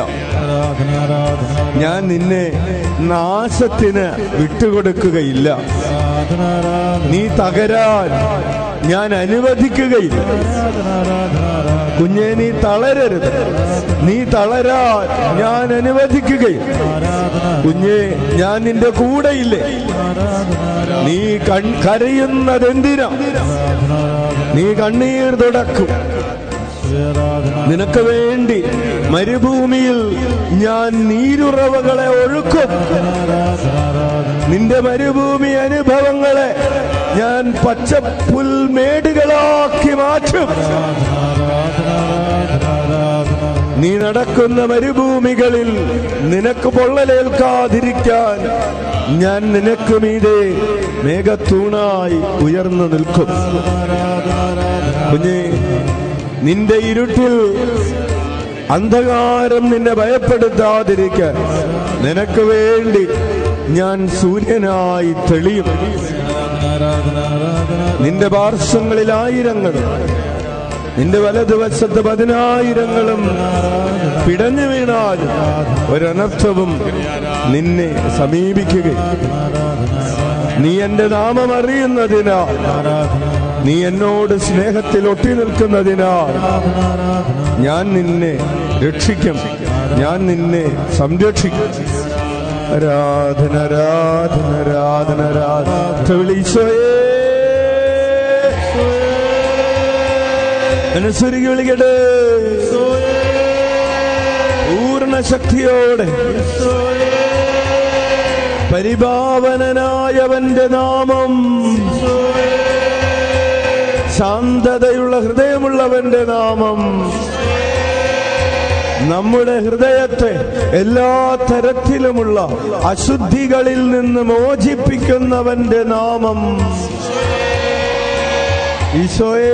ഞാൻ നിന്നെ നാശത്തിന് വിട്ടുകൊടുക്കുകയില്ല ആരാധന ആരാധന നീ തകരാൻ ഞാൻ അനുവദിക്കുകയില്ല ആരാധന ആരാധന ആരാധന കുഞ്ഞെ നീ തളരരുത് നീ തളരാൻ ഞാൻ അനുവദിക്കുകയില്ല ആരാധന കുഞ്ഞെ ഞാൻ നിന്റെ കൂടെയില്ലേ ആരാധന നീ കൺ കരയുന്നതെന്തിനാ നീ കണ്ണീർ തുടക്കും ആരാധന നിനക്ക് വേണ്ടി മരുഭൂമിയിൽ ഞാൻ നീരുറവകളെ ഒഴുക്കും നിന്റെ മരുഭൂമി അനുഭവങ്ങളെ ഞാൻ പച്ചപ്പുൽമേടുകളാക്കി മാറ്റും നീ നടക്കുന്ന മരുഭൂമികളിൽ നിനക്ക് പൊള്ളലേൽക്കാതിരിക്കാൻ ഞാൻ നിനക്ക് മീതെ മേഘത്തൂണായി ഉയർന്നു നിൽക്കും കുഞ്ഞേ നിന്റെ ഇരുട്ടിൽ അന്ധകാരം നിന്നെ ഭയപ്പെടുത്താതിരിക്കാൻ നിനക്ക് വേണ്ടി ഞാൻ സൂര്യനായി തെളിയും നിന്റെ പാർശ്വങ്ങളിൽ ആയിരങ്ങളും നിന്റെ വലതുവശത്ത് പതിനായിരങ്ങളും പിടഞ്ഞു വീണാലും ഒരനർത്ഥവും നിന്നെ സമീപിക്കുകയും നീ എന്റെ നാമം അറിയുന്നതിനാ നീ എന്നോട് സ്നേഹത്തിൽ ഒട്ടി നിൽക്കുന്നതിനാൽ ഞാൻ നിന്നെ രക്ഷിക്കും ഞാൻ നിന്നെ സംരക്ഷിക്കും ആരാധന ആരാധന ആരാധന ആരാധന വിളിച്ചോയേ മനസ്സൊരുക്കി വിളിക്കട്ടെ പൂർണ്ണ ശക്തിയോടെ പരിപാവനനായവന്റെ നാമം ശാന്തതയുള്ള ഹൃദയമുള്ളവന്റെ നാമം നമ്മുടെ ഹൃദയത്തെ എല്ലാ തരത്തിലുമുള്ള അശുദ്ധികളിൽ നിന്ന് മോചിപ്പിക്കുന്നവന്റെ നാമം ഈശോയേ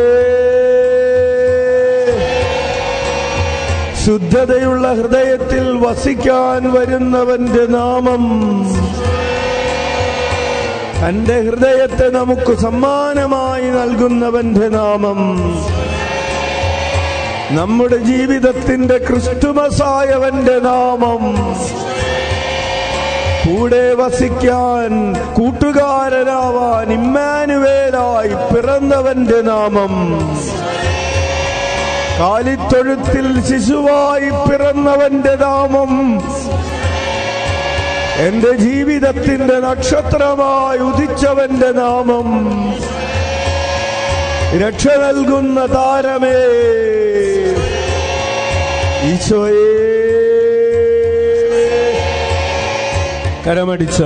ശുദ്ധതയുള്ള ഹൃദയത്തിൽ വസിക്കാൻ വരുന്നവന്റെ നാമം തന്റെ ഹൃദയത്തെ നമുക്ക് സമ്മാനമായി നൽകുന്നവന്റെ നാമം നമ്മുടെ ജീവിതത്തിന്റെ ക്രിസ്തുമസായവന്റെ നാമം കൂടെ വസിക്കാൻ കൂട്ടുകാരനാവാൻ ഇമ്മാനുവേലായി പിറന്നവന്റെ നാമം കാലിത്തൊഴുത്തിൽ ശിശുവായി പിറന്നവന്റെ നാമം എന്റെ ജീവിതത്തിന്റെ നക്ഷത്രമായി ഉദിച്ചവന്റെ നാമം രക്ഷ നൽകുന്ന താരമേ ഈശോയേ കരമടിച്ച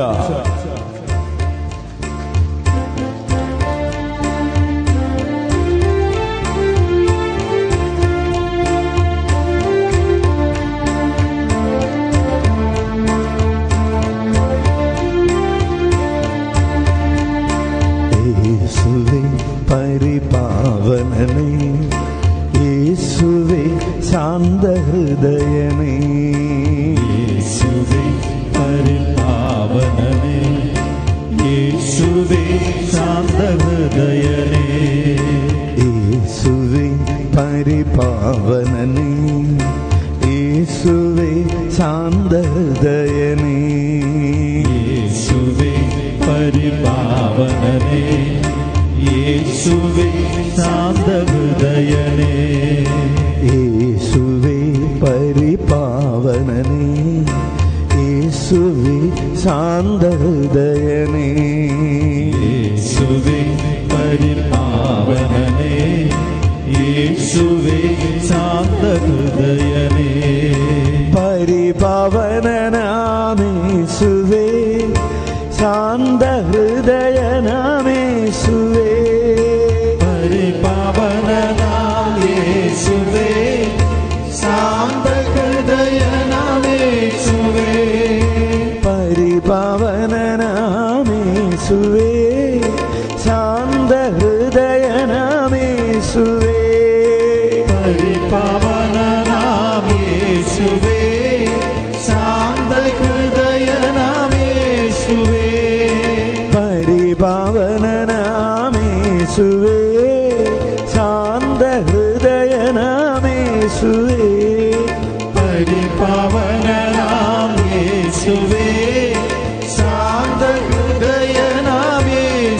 യേശുവേ പരിപാവനനേ യേശുവേ ശാന്തഹൃദയനേ യേശുവേ പരിപാവനനേ യേശുവേ ശാന്തഹൃദയനേ യേശുവേ പരിപാവനനേ യേശുവേ ശാന്തഹൃദയനേ യേശുവേ പരിപാവനനേ യേശുവേ ശാന്തഹൃദയനേ യേശുവേ പരിപാവനനേ യേശുവേ ശാന്തഹൃദയനേ യേശുവേ പരിപാവനനേ യേശുവേ ശാന്തഹൃദയനേ പരിപാവനനാമേശുവേ ശാന്തഹൃദയനാമേശുവേ പരിപാവനനാം യേശുവേ ശാന്തഹൃദയനാമേശുവേ പരിപാവനനാമേശുവേ ശാന്തഹൃദയനാമേശുവേ പരിപാവനനാം യേശുവേ ശാന്തഹൃദയനാമേശുവേ പരിപാവനനാമേശുവേ ശാന്തഹൃദയനാമേശുവേ പരിപാവനനാം യേശുവേ ശാന്തഹൃദയനാമേശുവേ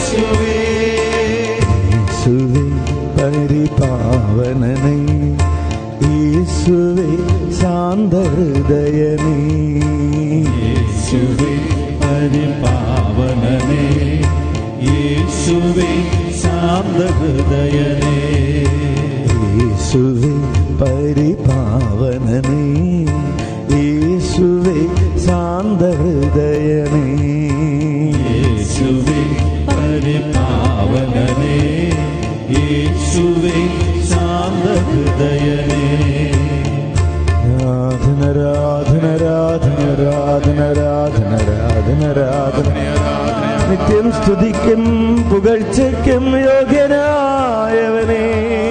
ഹൃദയനീ യേശുവേ പരിപാവനനേ യേശുവേ ശാന്തഹൃദയനേ യേശുവേ പരിപാവനനേ യേശുവേ ശാന്തഹൃദയനേ യേശുവേ പരിപാവനനേ യേശുവേ ശാന്തഹൃദയനേ രാധന രാധന രാധന രാധന രാധന രാധന രാധന നിത്യം സ്തുതിക്കും പുകഴ്ചയ്ക്കും യോഗ്യനായവനേ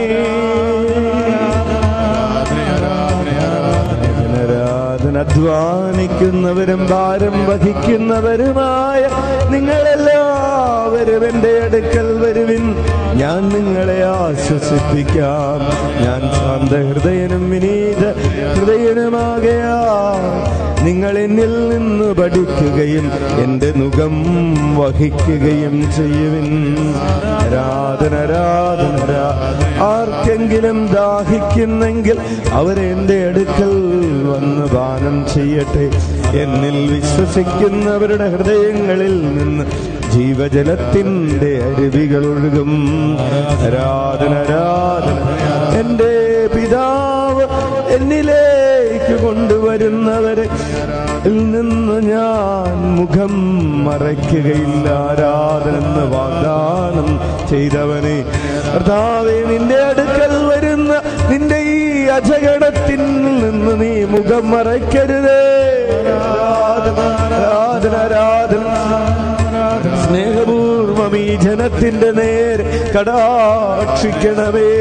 രാധന അധ്വാനിക്കുന്നവരും ഭാരം വഹിക്കുന്നവരുമായ നിങ്ങളെല്ലാവരും എൻ്റെ അടുക്കൽ വരുവിൻ ഞാൻ നിങ്ങളെ ആശ്വസിപ്പിക്കാം ഞാൻ ശാന്തഹൃദയനും വിനീത ഹൃദയനുമാകയാ നിങ്ങൾ എന്നിൽ നിന്ന് പഠിക്കുകയും എൻ്റെ മുഖം വഹിക്കുകയും ചെയ്യുവിൻ രാധന രാധന രാ- ആർക്കെങ്കിലും ദാഹിക്കുന്നെങ്കിൽ അവരെന്റെ അടുക്കൽ വന്ന് പാനം ചെയ്യട്ടെ എന്നിൽ വിശ്വസിക്കുന്നവരുടെ ഹൃദയങ്ങളിൽ നിന്ന് ജീവജലത്തിന്റെ അരുവികൾ ഒഴുകും രാധന രാധന എന്റെ പിതാവ് എന്നിലേക്ക് കൊണ്ടുവരുന്നവരെ ിൽ നിന്ന് ഞാൻ മുഖം മറയ്ക്കുകയില്ല ആരാധനെന്ന് വാഗ്ദാനം ചെയ്തവനെ കർത്താവെ നിന്റെ അടുക്കൽ വരുന്ന നിന്റെ ഈ അജഗണത്തിൽ നിന്ന് നീ മുഖം മറയ്ക്കരുതേ ആരാധന ആരാധന ആരാധന സ്നേഹപൂർവം ഈ ജനത്തിന്റെ നേരെ കടാക്ഷിക്കണമേ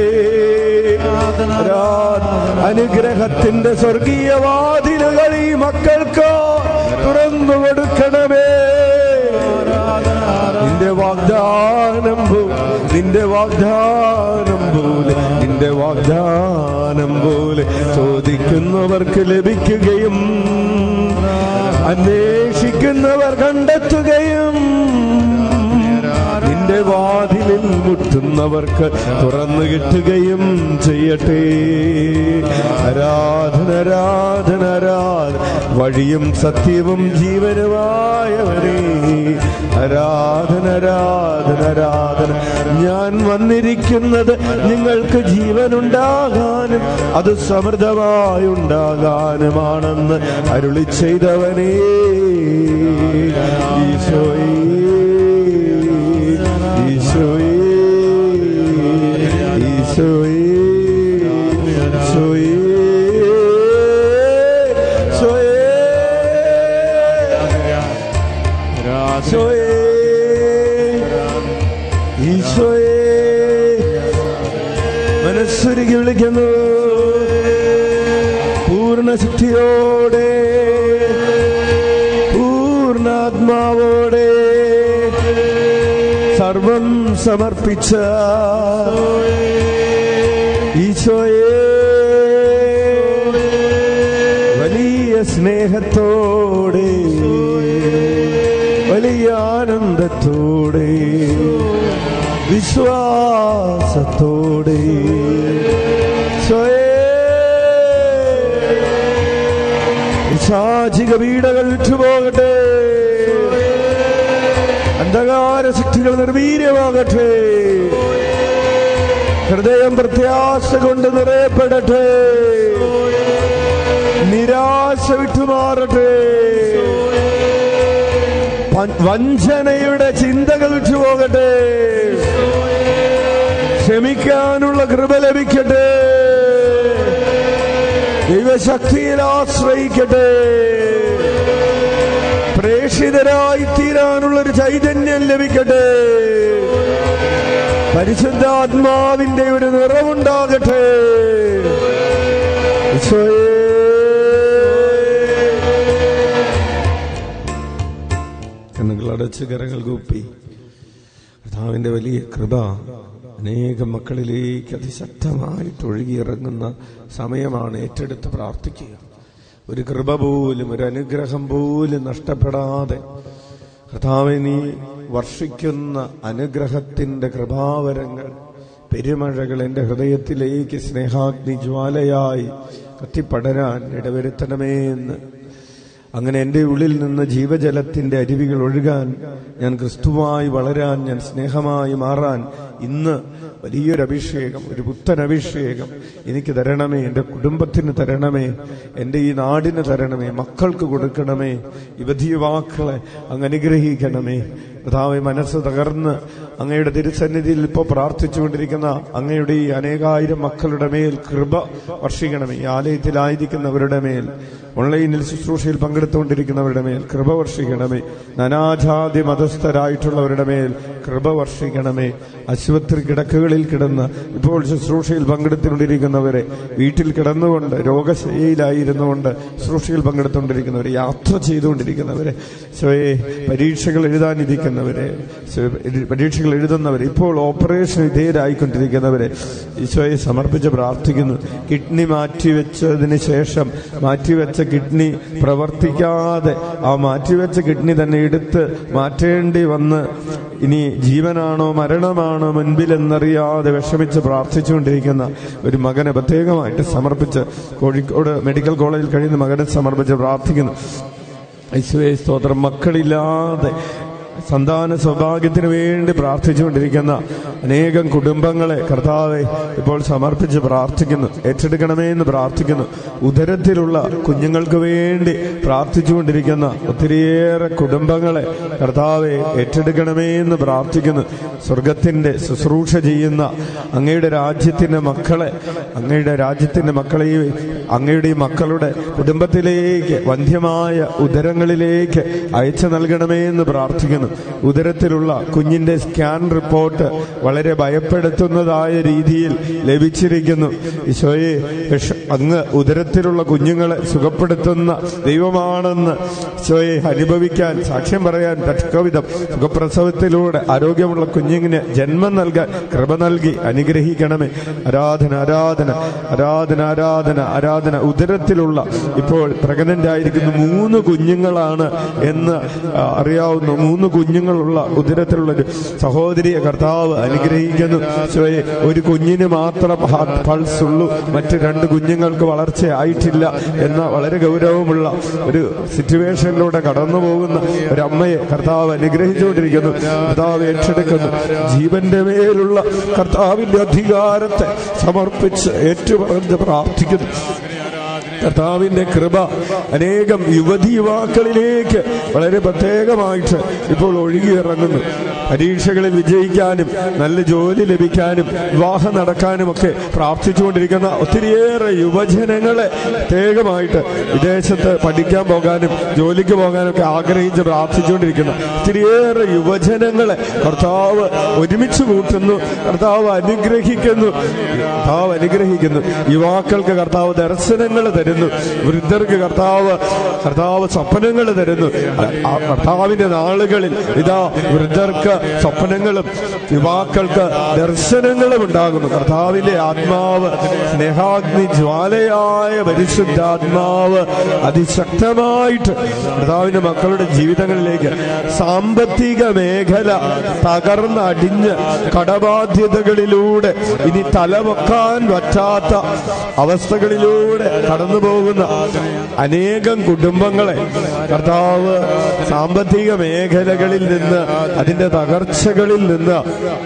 ആരാധന. അനുഗ്രഹത്തിന്റെ സ്വർഗീയ വാതിലുകൾ ഈ മക്കൾക്ക് തുറന്നു കൊടുക്കണമേ നിന്റെ വാഗ്ദാനം പോ- നിന്റെ വാഗ്ദാനം പോലെ നിന്റെ വാഗ്ദാനം പോലെ ചോദിക്കുന്നവർക്ക് ലഭിക്കുകയും അന്വേഷിക്കുന്നവർ കണ്ടെത്തുകയും നിന്റെ വാതിലിൽ മുട്ടുന്നവർക്ക് തുറന്നു കിട്ടുകയും ചെയ്യട്ടെ ആരാധന ആരാധന ആരാധന വഴിയും സത്യവും ജീവനുമായവരെ ആരാധന ആരാധന ആരാധന ഞാൻ വന്നിരിക്കുന്നത് നിങ്ങൾക്ക് ജീവനുണ്ടാകാനും അത് സമൃദ്ധമായി ഉണ്ടാകാനുമാണെന്ന് അരുളി ചെയ്തവനേ ഈശോയേ ഈശോയേ ഈശോയേ ഈശോയേ ഈശോയേ ഈശോയേ മനസ്സൊരുക്കി വിളിക്കുന്നു പൂർണ്ണ ശക്തിയോടെ പൂർണ്ണാത്മാവോടെ സർവം സമർപ്പിച്ച ഈശോയെ വലിയ സ്നേഹത്തോടെ വലിയ ആനന്ദത്തോടെ വിശ്വാസത്തോടെ ഈശോയേ പിശാചിക പീഡകൾ വിട്ടുപോകട്ടെ അന്ധകാര ശക്തികൾ നിർവീര്യമാകട്ടെ ഹൃദയം പ്രത്യാശ കൊണ്ട് നിറയപ്പെടട്ടെ നിരാശ വിട്ടുമാറട്ടെ പ- വഞ്ചനയുടെ ചിന്തകൾ വിട്ടുപോകട്ടെ ക്ഷമിക്കാനുള്ള കൃപ ലഭിക്കട്ടെ ദൈവശക്തിയിൽ ആശ്രയിക്കട്ടെ പ്രേക്ഷിതരായി തീരാനുള്ളൊരു ചൈതന്യം ലഭിക്കട്ടെ പരിശുദ്ധാത്മാവിന്റെ ഒരു നിറവുണ്ടാകട്ടെ കണ്ണുകൾ അടച്ച് കരങ്ങൾ കൂപ്പി കർത്താവിന്റെ വലിയ കൃപ അനേകം മക്കളിലേക്ക് അതിശക്തമായിട്ട് ഒഴുകിയിറങ്ങുന്ന സമയമാണ് ഏറ്റെടുത്ത് പ്രാർത്ഥിക്കുക ഒരു കൃപ പോലും ഒരു അനുഗ്രഹം പോലും നഷ്ടപ്പെടാതെ കർത്താവെ നീ വർഷിക്കുന്ന അനുഗ്രഹത്തിന്റെ കൃപാവരങ്ങൾ പെരുമഴകൾ എൻ്റെ ഹൃദയത്തിലേക്ക് സ്നേഹാഗ്നി ജ്വാലയായി കത്തിപ്പടരാൻ ഇടവരുത്തണമേ എന്ന് അങ്ങനെ എൻ്റെ ഉള്ളിൽ നിന്ന് ജീവജലത്തിന്റെ അരുവികൾ ഒഴുകാൻ ഞാൻ ക്രിസ്തുവായി വളരാൻ ഞാൻ സ്നേഹമായി മാറാൻ ഇന്ന് വലിയൊരു അഭിഷേകം ഒരു പുത്തൻ അഭിഷേകം എനിക്ക് തരണമേ എൻ്റെ കുടുംബത്തിന് തരണമേ എൻ്റെ ഈ നാടിന് തരണമേ മക്കൾക്ക് കൊടുക്കണമേ യുവതി യുവാക്കളെ അങ്ങ് അനുഗ്രഹിക്കണമേ കർത്താവെ മനസ്സ് തകർന്ന് അങ്ങയുടെ തിരുസന്നിധിയിൽ ഇപ്പോൾ പ്രാർത്ഥിച്ചുകൊണ്ടിരിക്കുന്ന അങ്ങയുടെ ഈ അനേകായിരം മക്കളുടെ മേൽ കൃപ വർഷിക്കണമേ ഈ ആലയത്തിലായിരിക്കുന്നവരുടെ മേൽ ഓൺലൈനിൽ ശുശ്രൂഷയിൽ പങ്കെടുത്തുകൊണ്ടിരിക്കുന്നവരുടെ മേൽ കൃപ വർഷിക്കണമേ നാനാജാതി മതസ്ഥരായിട്ടുള്ളവരുടെ മേൽ കൃപ വർഷിക്കണമേ ആശുപത്രി കിടക്കുകളിൽ കിടന്ന് ഇപ്പോൾ ശുശ്രൂഷയിൽ പങ്കെടുത്തുകൊണ്ടിരിക്കുന്നവരെ വീട്ടിൽ കിടന്നുകൊണ്ട് രോഗശൈലിയിലായിരുന്നുകൊണ്ട് ശുശ്രൂഷയിൽ പങ്കെടുത്തുകൊണ്ടിരിക്കുന്നവരെ യാത്ര ചെയ്തുകൊണ്ടിരിക്കുന്നവരെ സ്വയെ പരീക്ഷകൾ എഴുതാനിരിക്കുന്നവരെ സ്വയ- പരീക്ഷകൾ എഴുതുന്നവരെ ഇപ്പോൾ ഓപ്പറേഷൻ വിധേയരായിക്കൊണ്ടിരിക്കുന്നവരെ ഈശോയെ സമർപ്പിച്ച് പ്രാർത്ഥിക്കുന്നു കിഡ്നി മാറ്റിവെച്ചതിന് ശേഷം മാറ്റിവെച്ച കിഡ്നി പ്രവർത്തിക്കാതെ ആ മാറ്റിവെച്ച കിഡ്നി തന്നെ എടുത്ത് മാറ്റേണ്ടി വന്ന് ഇനി ജീവനാണോ മരണമാണോ മുൻപിലെന്നറിയാതെ വിഷമിച്ച് പ്രാർത്ഥിച്ചുകൊണ്ടിരിക്കുന്ന ഒരു മകനെ പ്രത്യേകമായിട്ട് സമർപ്പിച്ച് കോഴിക്കോട് മെഡിക്കൽ കോളേജിൽ കഴിയുന്ന മകനെ സമർപ്പിച്ച് പ്രാർത്ഥിക്കുന്നു യേശുവേ സ്തോത്രം മക്കളില്ലാതെ സന്താന സൗഭാഗ്യത്തിന് വേണ്ടി പ്രാർത്ഥിച്ചുകൊണ്ടിരിക്കുന്ന അനേകം കുടുംബങ്ങളെ കർത്താവെ ഇപ്പോൾ സമർപ്പിച്ച് പ്രാർത്ഥിക്കുന്നു ഏറ്റെടുക്കണമേ എന്ന് പ്രാർത്ഥിക്കുന്നു ഉദരത്തിലുള്ള കുഞ്ഞുങ്ങൾക്ക് വേണ്ടി പ്രാർത്ഥിച്ചുകൊണ്ടിരിക്കുന്ന ഒത്തിരിയേറെ കുടുംബങ്ങളെ കർത്താവെ ഏറ്റെടുക്കണമേ എന്ന് പ്രാർത്ഥിക്കുന്നു സ്വർഗത്തിന്റെ ശുശ്രൂഷ ചെയ്യുന്ന അങ്ങയുടെ രാജ്യത്തിന്റെ മക്കളെ അങ്ങയുടെ രാജ്യത്തിന്റെ മക്കളെ ഈ അങ്ങയുടെ ഈ മക്കളുടെ കുടുംബത്തിലേക്ക് വന്ധ്യമായ ഉദരങ്ങളിലേക്ക് അയച്ചു നൽകണമേ എന്ന് പ്രാർത്ഥിക്കുന്നു ഉദരത്തിലുള്ള കുഞ്ഞിന്റെ സ്കാൻ റിപ്പോർട്ട് വളരെ ഭയപ്പെടുത്തുന്നതായ രീതിയിൽ ലഭിച്ചിരിക്കുന്നു ഈശോയെ വിഷ- അങ്ങ് ഉദരത്തിലുള്ള കുഞ്ഞുങ്ങളെ സുഖപ്പെടുത്തുന്ന ദൈവമാണെന്ന് ഈശോയെ അനുഭവിക്കാൻ സാക്ഷ്യം പറയാൻ തക്കവിധം സുഖപ്രസവത്തിലൂടെ ആരോഗ്യമുള്ള കുഞ്ഞിന് ജന്മം നൽകാൻ കൃപ നൽകി അനുഗ്രഹിക്കണമേ ആരാധന ആരാധന ആരാധന ആരാധന ആരാധന ഉദരത്തിലുള്ള ഇപ്പോൾ പ്രഗ്നന്റ് ആയിരിക്കുന്ന മൂന്ന് കുഞ്ഞുങ്ങളാണ് എന്ന് ആ, അറിയാവുന്ന മൂന്ന് കുഞ്ഞുങ്ങളുള്ള ഉദരത്തിലുള്ള ഒരു സഹോദരിയെ കർത്താവ് അനുഗ്രഹിക്കുന്നു ഈശോയെ ഒരു കുഞ്ഞിന് മാത്രം ഹാർട്ട് പൾസ് ഉള്ളൂ മറ്റ് രണ്ട് കുഞ്ഞുങ്ങൾക്ക് വളർച്ചയായിട്ടില്ല എന്ന വളരെ ഗൗരവമുള്ള ഒരു സിറ്റുവേഷനിലൂടെ കടന്നു പോകുന്ന ഒരു അമ്മയെ കർത്താവ് അനുഗ്രഹിച്ചുകൊണ്ടിരിക്കുന്നു കർത്താവ് ഏറ്റെടുക്കുന്നു ജീവന്റെ മേലുള്ള കർത്താവിന്റെ അധികാരത്തെ സമർപ്പിച്ച് ഏറ്റുപറഞ്ഞ് പ്രാർത്ഥിക്കുന്നു കർത്താവിന്റെ കൃപ അനേകം യുവതി യുവാക്കളിലേക്ക് വളരെ പ്രത്യേകമായിട്ട് ഇപ്പോൾ ഒഴുകിയിറങ്ങുന്നു പരീക്ഷകളിൽ വിജയിക്കാനും നല്ല ജോലി ലഭിക്കാനും വിവാഹം നടക്കാനും ഒക്കെ പ്രാർത്ഥിച്ചുകൊണ്ടിരിക്കുന്ന ഒത്തിരിയേറെ യുവജനങ്ങളെ പ്രത്യേകമായിട്ട് വിദേശത്ത് പഠിക്കാൻ പോകാനും ജോലിക്ക് പോകാനും ഒക്കെ ആഗ്രഹിച്ച് പ്രാർത്ഥിച്ചുകൊണ്ടിരിക്കുന്ന ഒത്തിരിയേറെ യുവജനങ്ങളെ കർത്താവ് ഒരുമിച്ച് കൂട്ടുന്നു കർത്താവ് അനുഗ്രഹിക്കുന്നു കർത്താവ് അനുഗ്രഹിക്കുന്നു യുവാക്കൾക്ക് കർത്താവ് ദർശനങ്ങൾ തരുന്നു വൃദ്ധർക്ക് കർത്താവ് കർത്താവ് സ്വപ്നങ്ങൾ തരുന്നു ആ കർത്താവിന്റെ നാളുകളിൽ ഇതാ വൃദ്ധർക്ക് സ്വപ്നങ്ങളും യുവാക്കൾക്ക് ദർശനങ്ങളും ഉണ്ടാകുന്നു കർത്താവിന്റെ ആത്മാവ് സ്നേഹാഗ്നി ജ്വാലയായ പരിശുദ്ധാത്മാവ് അതിശക്തമായിട്ട് കർത്താവിന്റെ മക്കളുടെ ജീവിതങ്ങളിലേക്ക് സാമ്പത്തിക മേഖല തകർന്നടിഞ്ഞ് കടബാധ്യതകളിലൂടെ ഇനി തലവെക്കാൻ പറ്റാത്ത അവസ്ഥകളിലൂടെ കടന്നു പോകുന്ന അനേകം കുടുംബങ്ങളെ കർത്താവ് സാമ്പത്തിക മേഖലകളിൽ നിന്ന് അതിന്റെ തകർച്ചകളിൽ നിന്ന്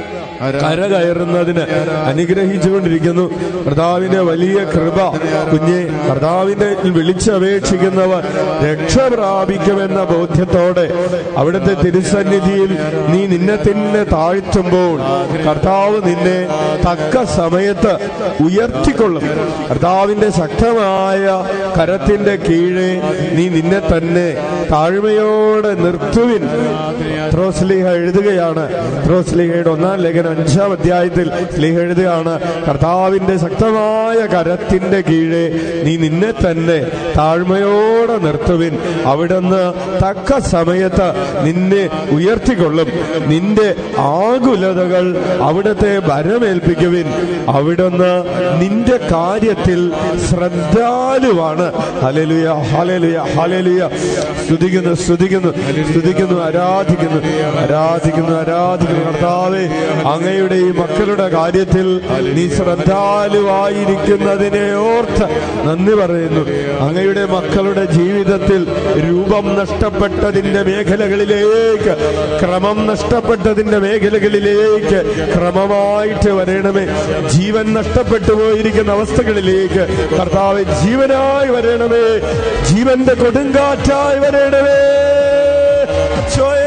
കരകയറുന്നതിന് അനുഗ്രഹിച്ചുകൊണ്ടിരിക്കുന്നു കർത്താവിന്റെ വലിയ കൃപ കുഞ്ഞെ കർത്താവിന്റെ വിളിച്ചപേക്ഷിക്കുന്നവർ രക്ഷ പ്രാപിക്കുമെന്ന ബോധ്യത്തോടെ അവിടുത്തെ തിരുസന്നിധിയിൽ നീ നിന്നെ തന്നെ താഴ്ത്തുമ്പോൾ കർത്താവ് നിന്നെ തക്ക സമയത്ത് ഉയർത്തിക്കൊള്ളും കർത്താവിന്റെ ശക്തമായ കരത്തിന്റെ കീഴെ നീ നിന്നെ തന്നെ താഴ്മയോടെ നിർത്തുവിൻ ത്രോസ്ലിഹ എഴുതുകയാണ് ത്രോസ്ലിഹയുടെ ഒന്നാം ലേഖനം അഞ്ചാം അധ്യായത്തിൽ സ്ലിഹ എഴുതുകയാണ് കർത്താവിന്റെ ശക്തമായ കരത്തിന്റെ കീഴെ നീ നിന്നെ തന്നെ താഴ്മയോടെ നിർത്തുവിൻ അവിടുന്ന് തക്ക സമയത്ത് നിന്നെ ഉയർത്തിക്കൊള്ളും നിന്റെ ആകുലതകൾ അവിടത്തെ ഭരമേൽപ്പിക്കുവിൻ അവിടുന്ന് നിന്റെ കാര്യത്തിൽ ശ്രദ്ധാലുവാണ് ഹലലുയ ഹലലുയ ഹലലുയ സ്തുതിക്കുന്നു സ്തുതിക്കുന്നു സ്തുതിക്കുന്നു ആരാധിക്കുന്നു ആരാധിക്കുന്നു ആരാധിക്കുന്നു കർത്താവെ അങ്ങയുടെ ഈ മക്കളുടെ കാര്യത്തിൽ നീ ശ്രദ്ധാലുവായിരിക്കുന്നതിനെ ഓർത്ത് നന്ദി പറയുന്നു അങ്ങയുടെ മക്കളുടെ ജീവിതത്തിൽ രൂപം നഷ്ടപ്പെട്ടതിന്റെ മേഖലകളിലേക്ക് ക്രമം നഷ്ടപ്പെട്ടതിന്റെ മേഖലകളിലേക്ക് ക്രമമായിട്ട് വരണമേ ജീവൻ നഷ്ടപ്പെട്ടു പോയിരിക്കുന്ന അവസ്ഥകളിലേക്ക് കർത്താവ് ജീവനായി വരണമേ ജീവന്റെ കൊടുങ്കാറ്റായി വരണമേ ഈശോയേ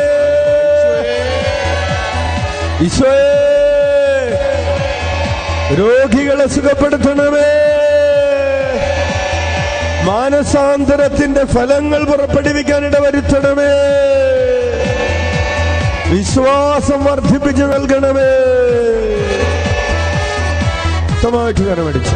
ഈശോയേ രോഗികളെ സുഖപ്പെടുത്തണമേ മാനസാന്തരത്തിന്റെ ഫലങ്ങൾ പുറപ്പെടുവിക്കാൻ ഇടവരുത്തണമേ വിശ്വാസം വർദ്ധിപ്പിച്ചു നൽകണമേ വ്യക്തമായിട്ട് കരമടിച്ച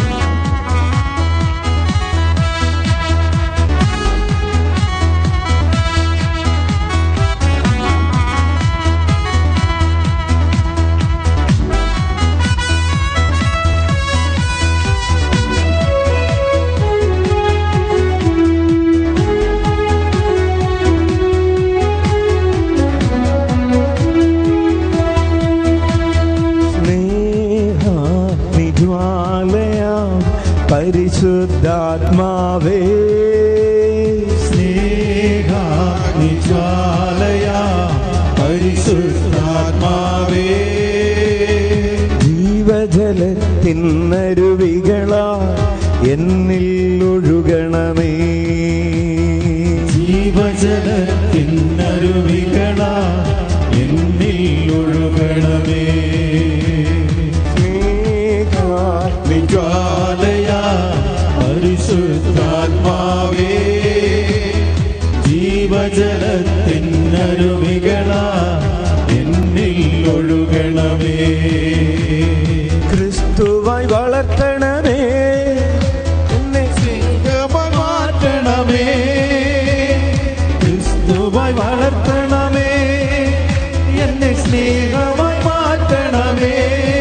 സ്നേഹാഗ്നിജ്വാലയാം പരിശുദ്ധാത്മാവേ സ്നേഹാഗ്നിജ്വാലയ പരിശുദ്ധാത്മാവേ ജീവജലത്തിന്നരുവികളാ എന്നിൽ ഒഴുകണമേ ജീവജലത്തിനരുവികള എന്നിൽ ഒഴുകണമേ ജ്വാലയ പരിശുദ്ധാത്മാവേ ജീവജലത്തിനരുവികള എന്നിൽ ഒഴുകണമേ ക്രിസ്തുവായി വളർത്തണമേ എന്നെ സ്നേഹമായി മാറ്റണമേ ക്രിസ്തുവായി വളർത്തണമേ എന്നെ സ്നേഹമായി മാറ്റണമേ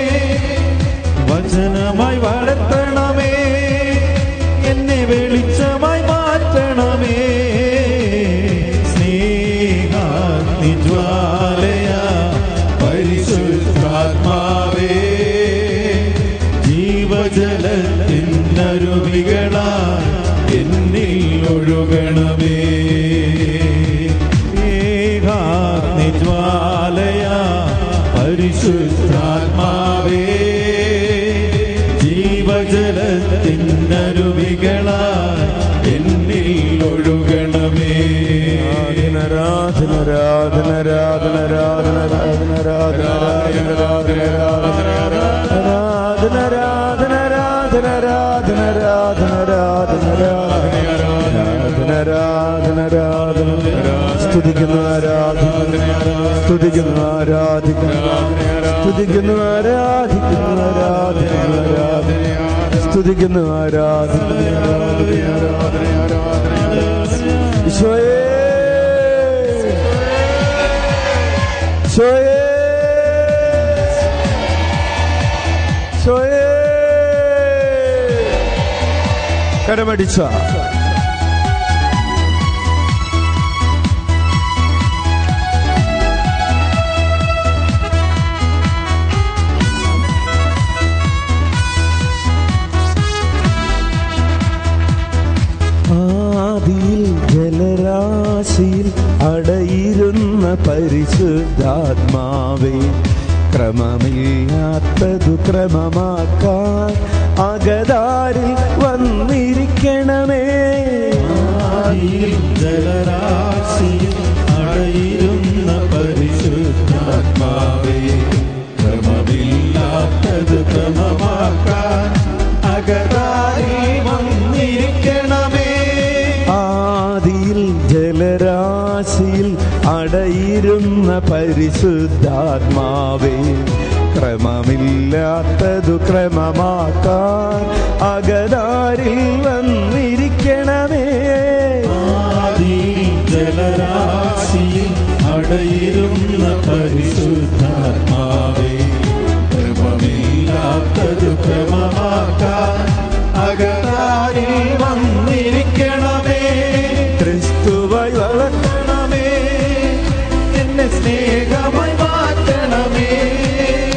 വചനമായി വളർത്തണമേ എന്നെ വെളിച്ചമായി മാറ്റണമേ സ്നേഹാഗ്നിജ്വാലയ പരിശുദ്ധാത്മാവേ ജീവജലത്തിനരുവികളാ എന്നിൽ ഒഴുകണമേ സ്നേഹാഗ്നിജ്വാലയ പരിശുദ്ധാത്മാവേ ജീവജലത്തിനരുവികളാ എന്നിൽ ഒഴുകണമേ ആരാധന ആരാധന ആരാധന ആരാധന ആരാധന ആരാധന ആരാധന ആരാധന ആരാധന ആരാധന ആരാധന ആരാധന ആരാധന സ്തുതിക്കുന്നു ആരാധിക്കുന്നു സ്തുതിക്കുന്നു ആരാധിക്കുന്നു സ്തുതിക്കുന്നു ആരാധിക്കുന്നു ആരാധിക്കുന്നു ആരാധന സ്തുതിക്കുന്നു ആരാധിക്കുന്നു ഈശോയേ ഈശോയേ ഈശോയേ കരമടിച്ച ആദിയിൽ ജലരാശിയിൽ അടയിരുന്ന പരിശുദ്ധാത്മാവേ ക്രമമില്ലാത്തതു ക്രമമാക്കാൻ അകതാരിൽ വന്നിരിക്കണമേ ആദിയിൽ ജലരാശിയിൽ അടയിരുന്ന പരിശുദ്ധാത്മാവേ ക്രമമില്ലാത്തത് ക്രമമാക്കാൻ അകതാരിൽ വന്നിരിക്കണമേ ആദിയിൽ ജലരാശിയിൽ അടയിരുന്ന പരിശുദ്ധാത്മാവേ ക്രമമില്ലാത്തതു ക്രമമാക്കാൻ അകതാരിൽ വന്നിരിക്കണമേ ആദിയിൽ ജലരാശിയിൽ അടയിരുന്ന പരിശുദ്ധാത്മാവേ ക്രമമില്ലാത്തത് ക്രമമാക്കാൻ അകതാരിൽ വന്നിരിക്കണമേ ക്രിസ്തുവായി വളർത്ത മാറ്റണമേ എന്നെ സ്നേഹമായി മാറ്റണമേ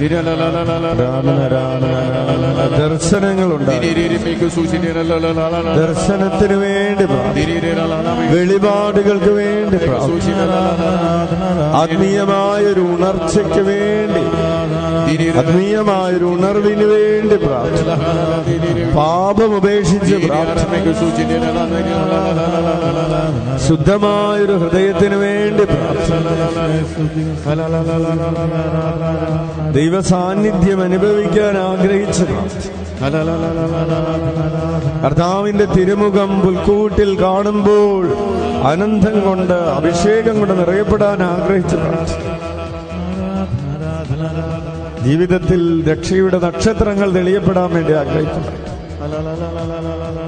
ആരാധന ആരാധന ആരാധന ദർശനങ്ങളുണ്ട് ദർശനത്തിന് വേണ്ടി പ്രാർത്ഥിക്കുന്നു. വെളിപാടുകൾക്ക് വേണ്ടി പ്രാർത്ഥിക്കുന്നു. ആത്മീയമായ ഒരു ഉണർച്ചയ്ക്ക് വേണ്ടി ആത്മീയമായ ഒരു ഉണർവിന് വേണ്ടി പ്രാർത്ഥിക്കുന്നു പാപം ഉപേക്ഷിച്ച് പ്രാർത്ഥിക്കുന്നു ശുദ്ധമായൊരു ഹൃദയത്തിന് വേണ്ടി പ്രാർത്ഥിക്കുന്നു ദൈവ സാന്നിധ്യം അനുഭവിക്കാൻ ആഗ്രഹിച്ച് കർത്താവിന്റെ തിരുമുഖം പുൽക്കൂട്ടിൽ കാണുമ്പോൾ അനന്തം കൊണ്ട് അഭിഷേകം കൊണ്ട് നിറയപ്പെടാൻ ആഗ്രഹിച്ച് പ്രാർത്ഥിക്കുന്നു ജീവിതത്തിൽ രക്ഷയുടെ നക്ഷത്രങ്ങൾ തെളിയപ്പെടാൻ വേണ്ടി ആഗ്രഹിക്കുന്നു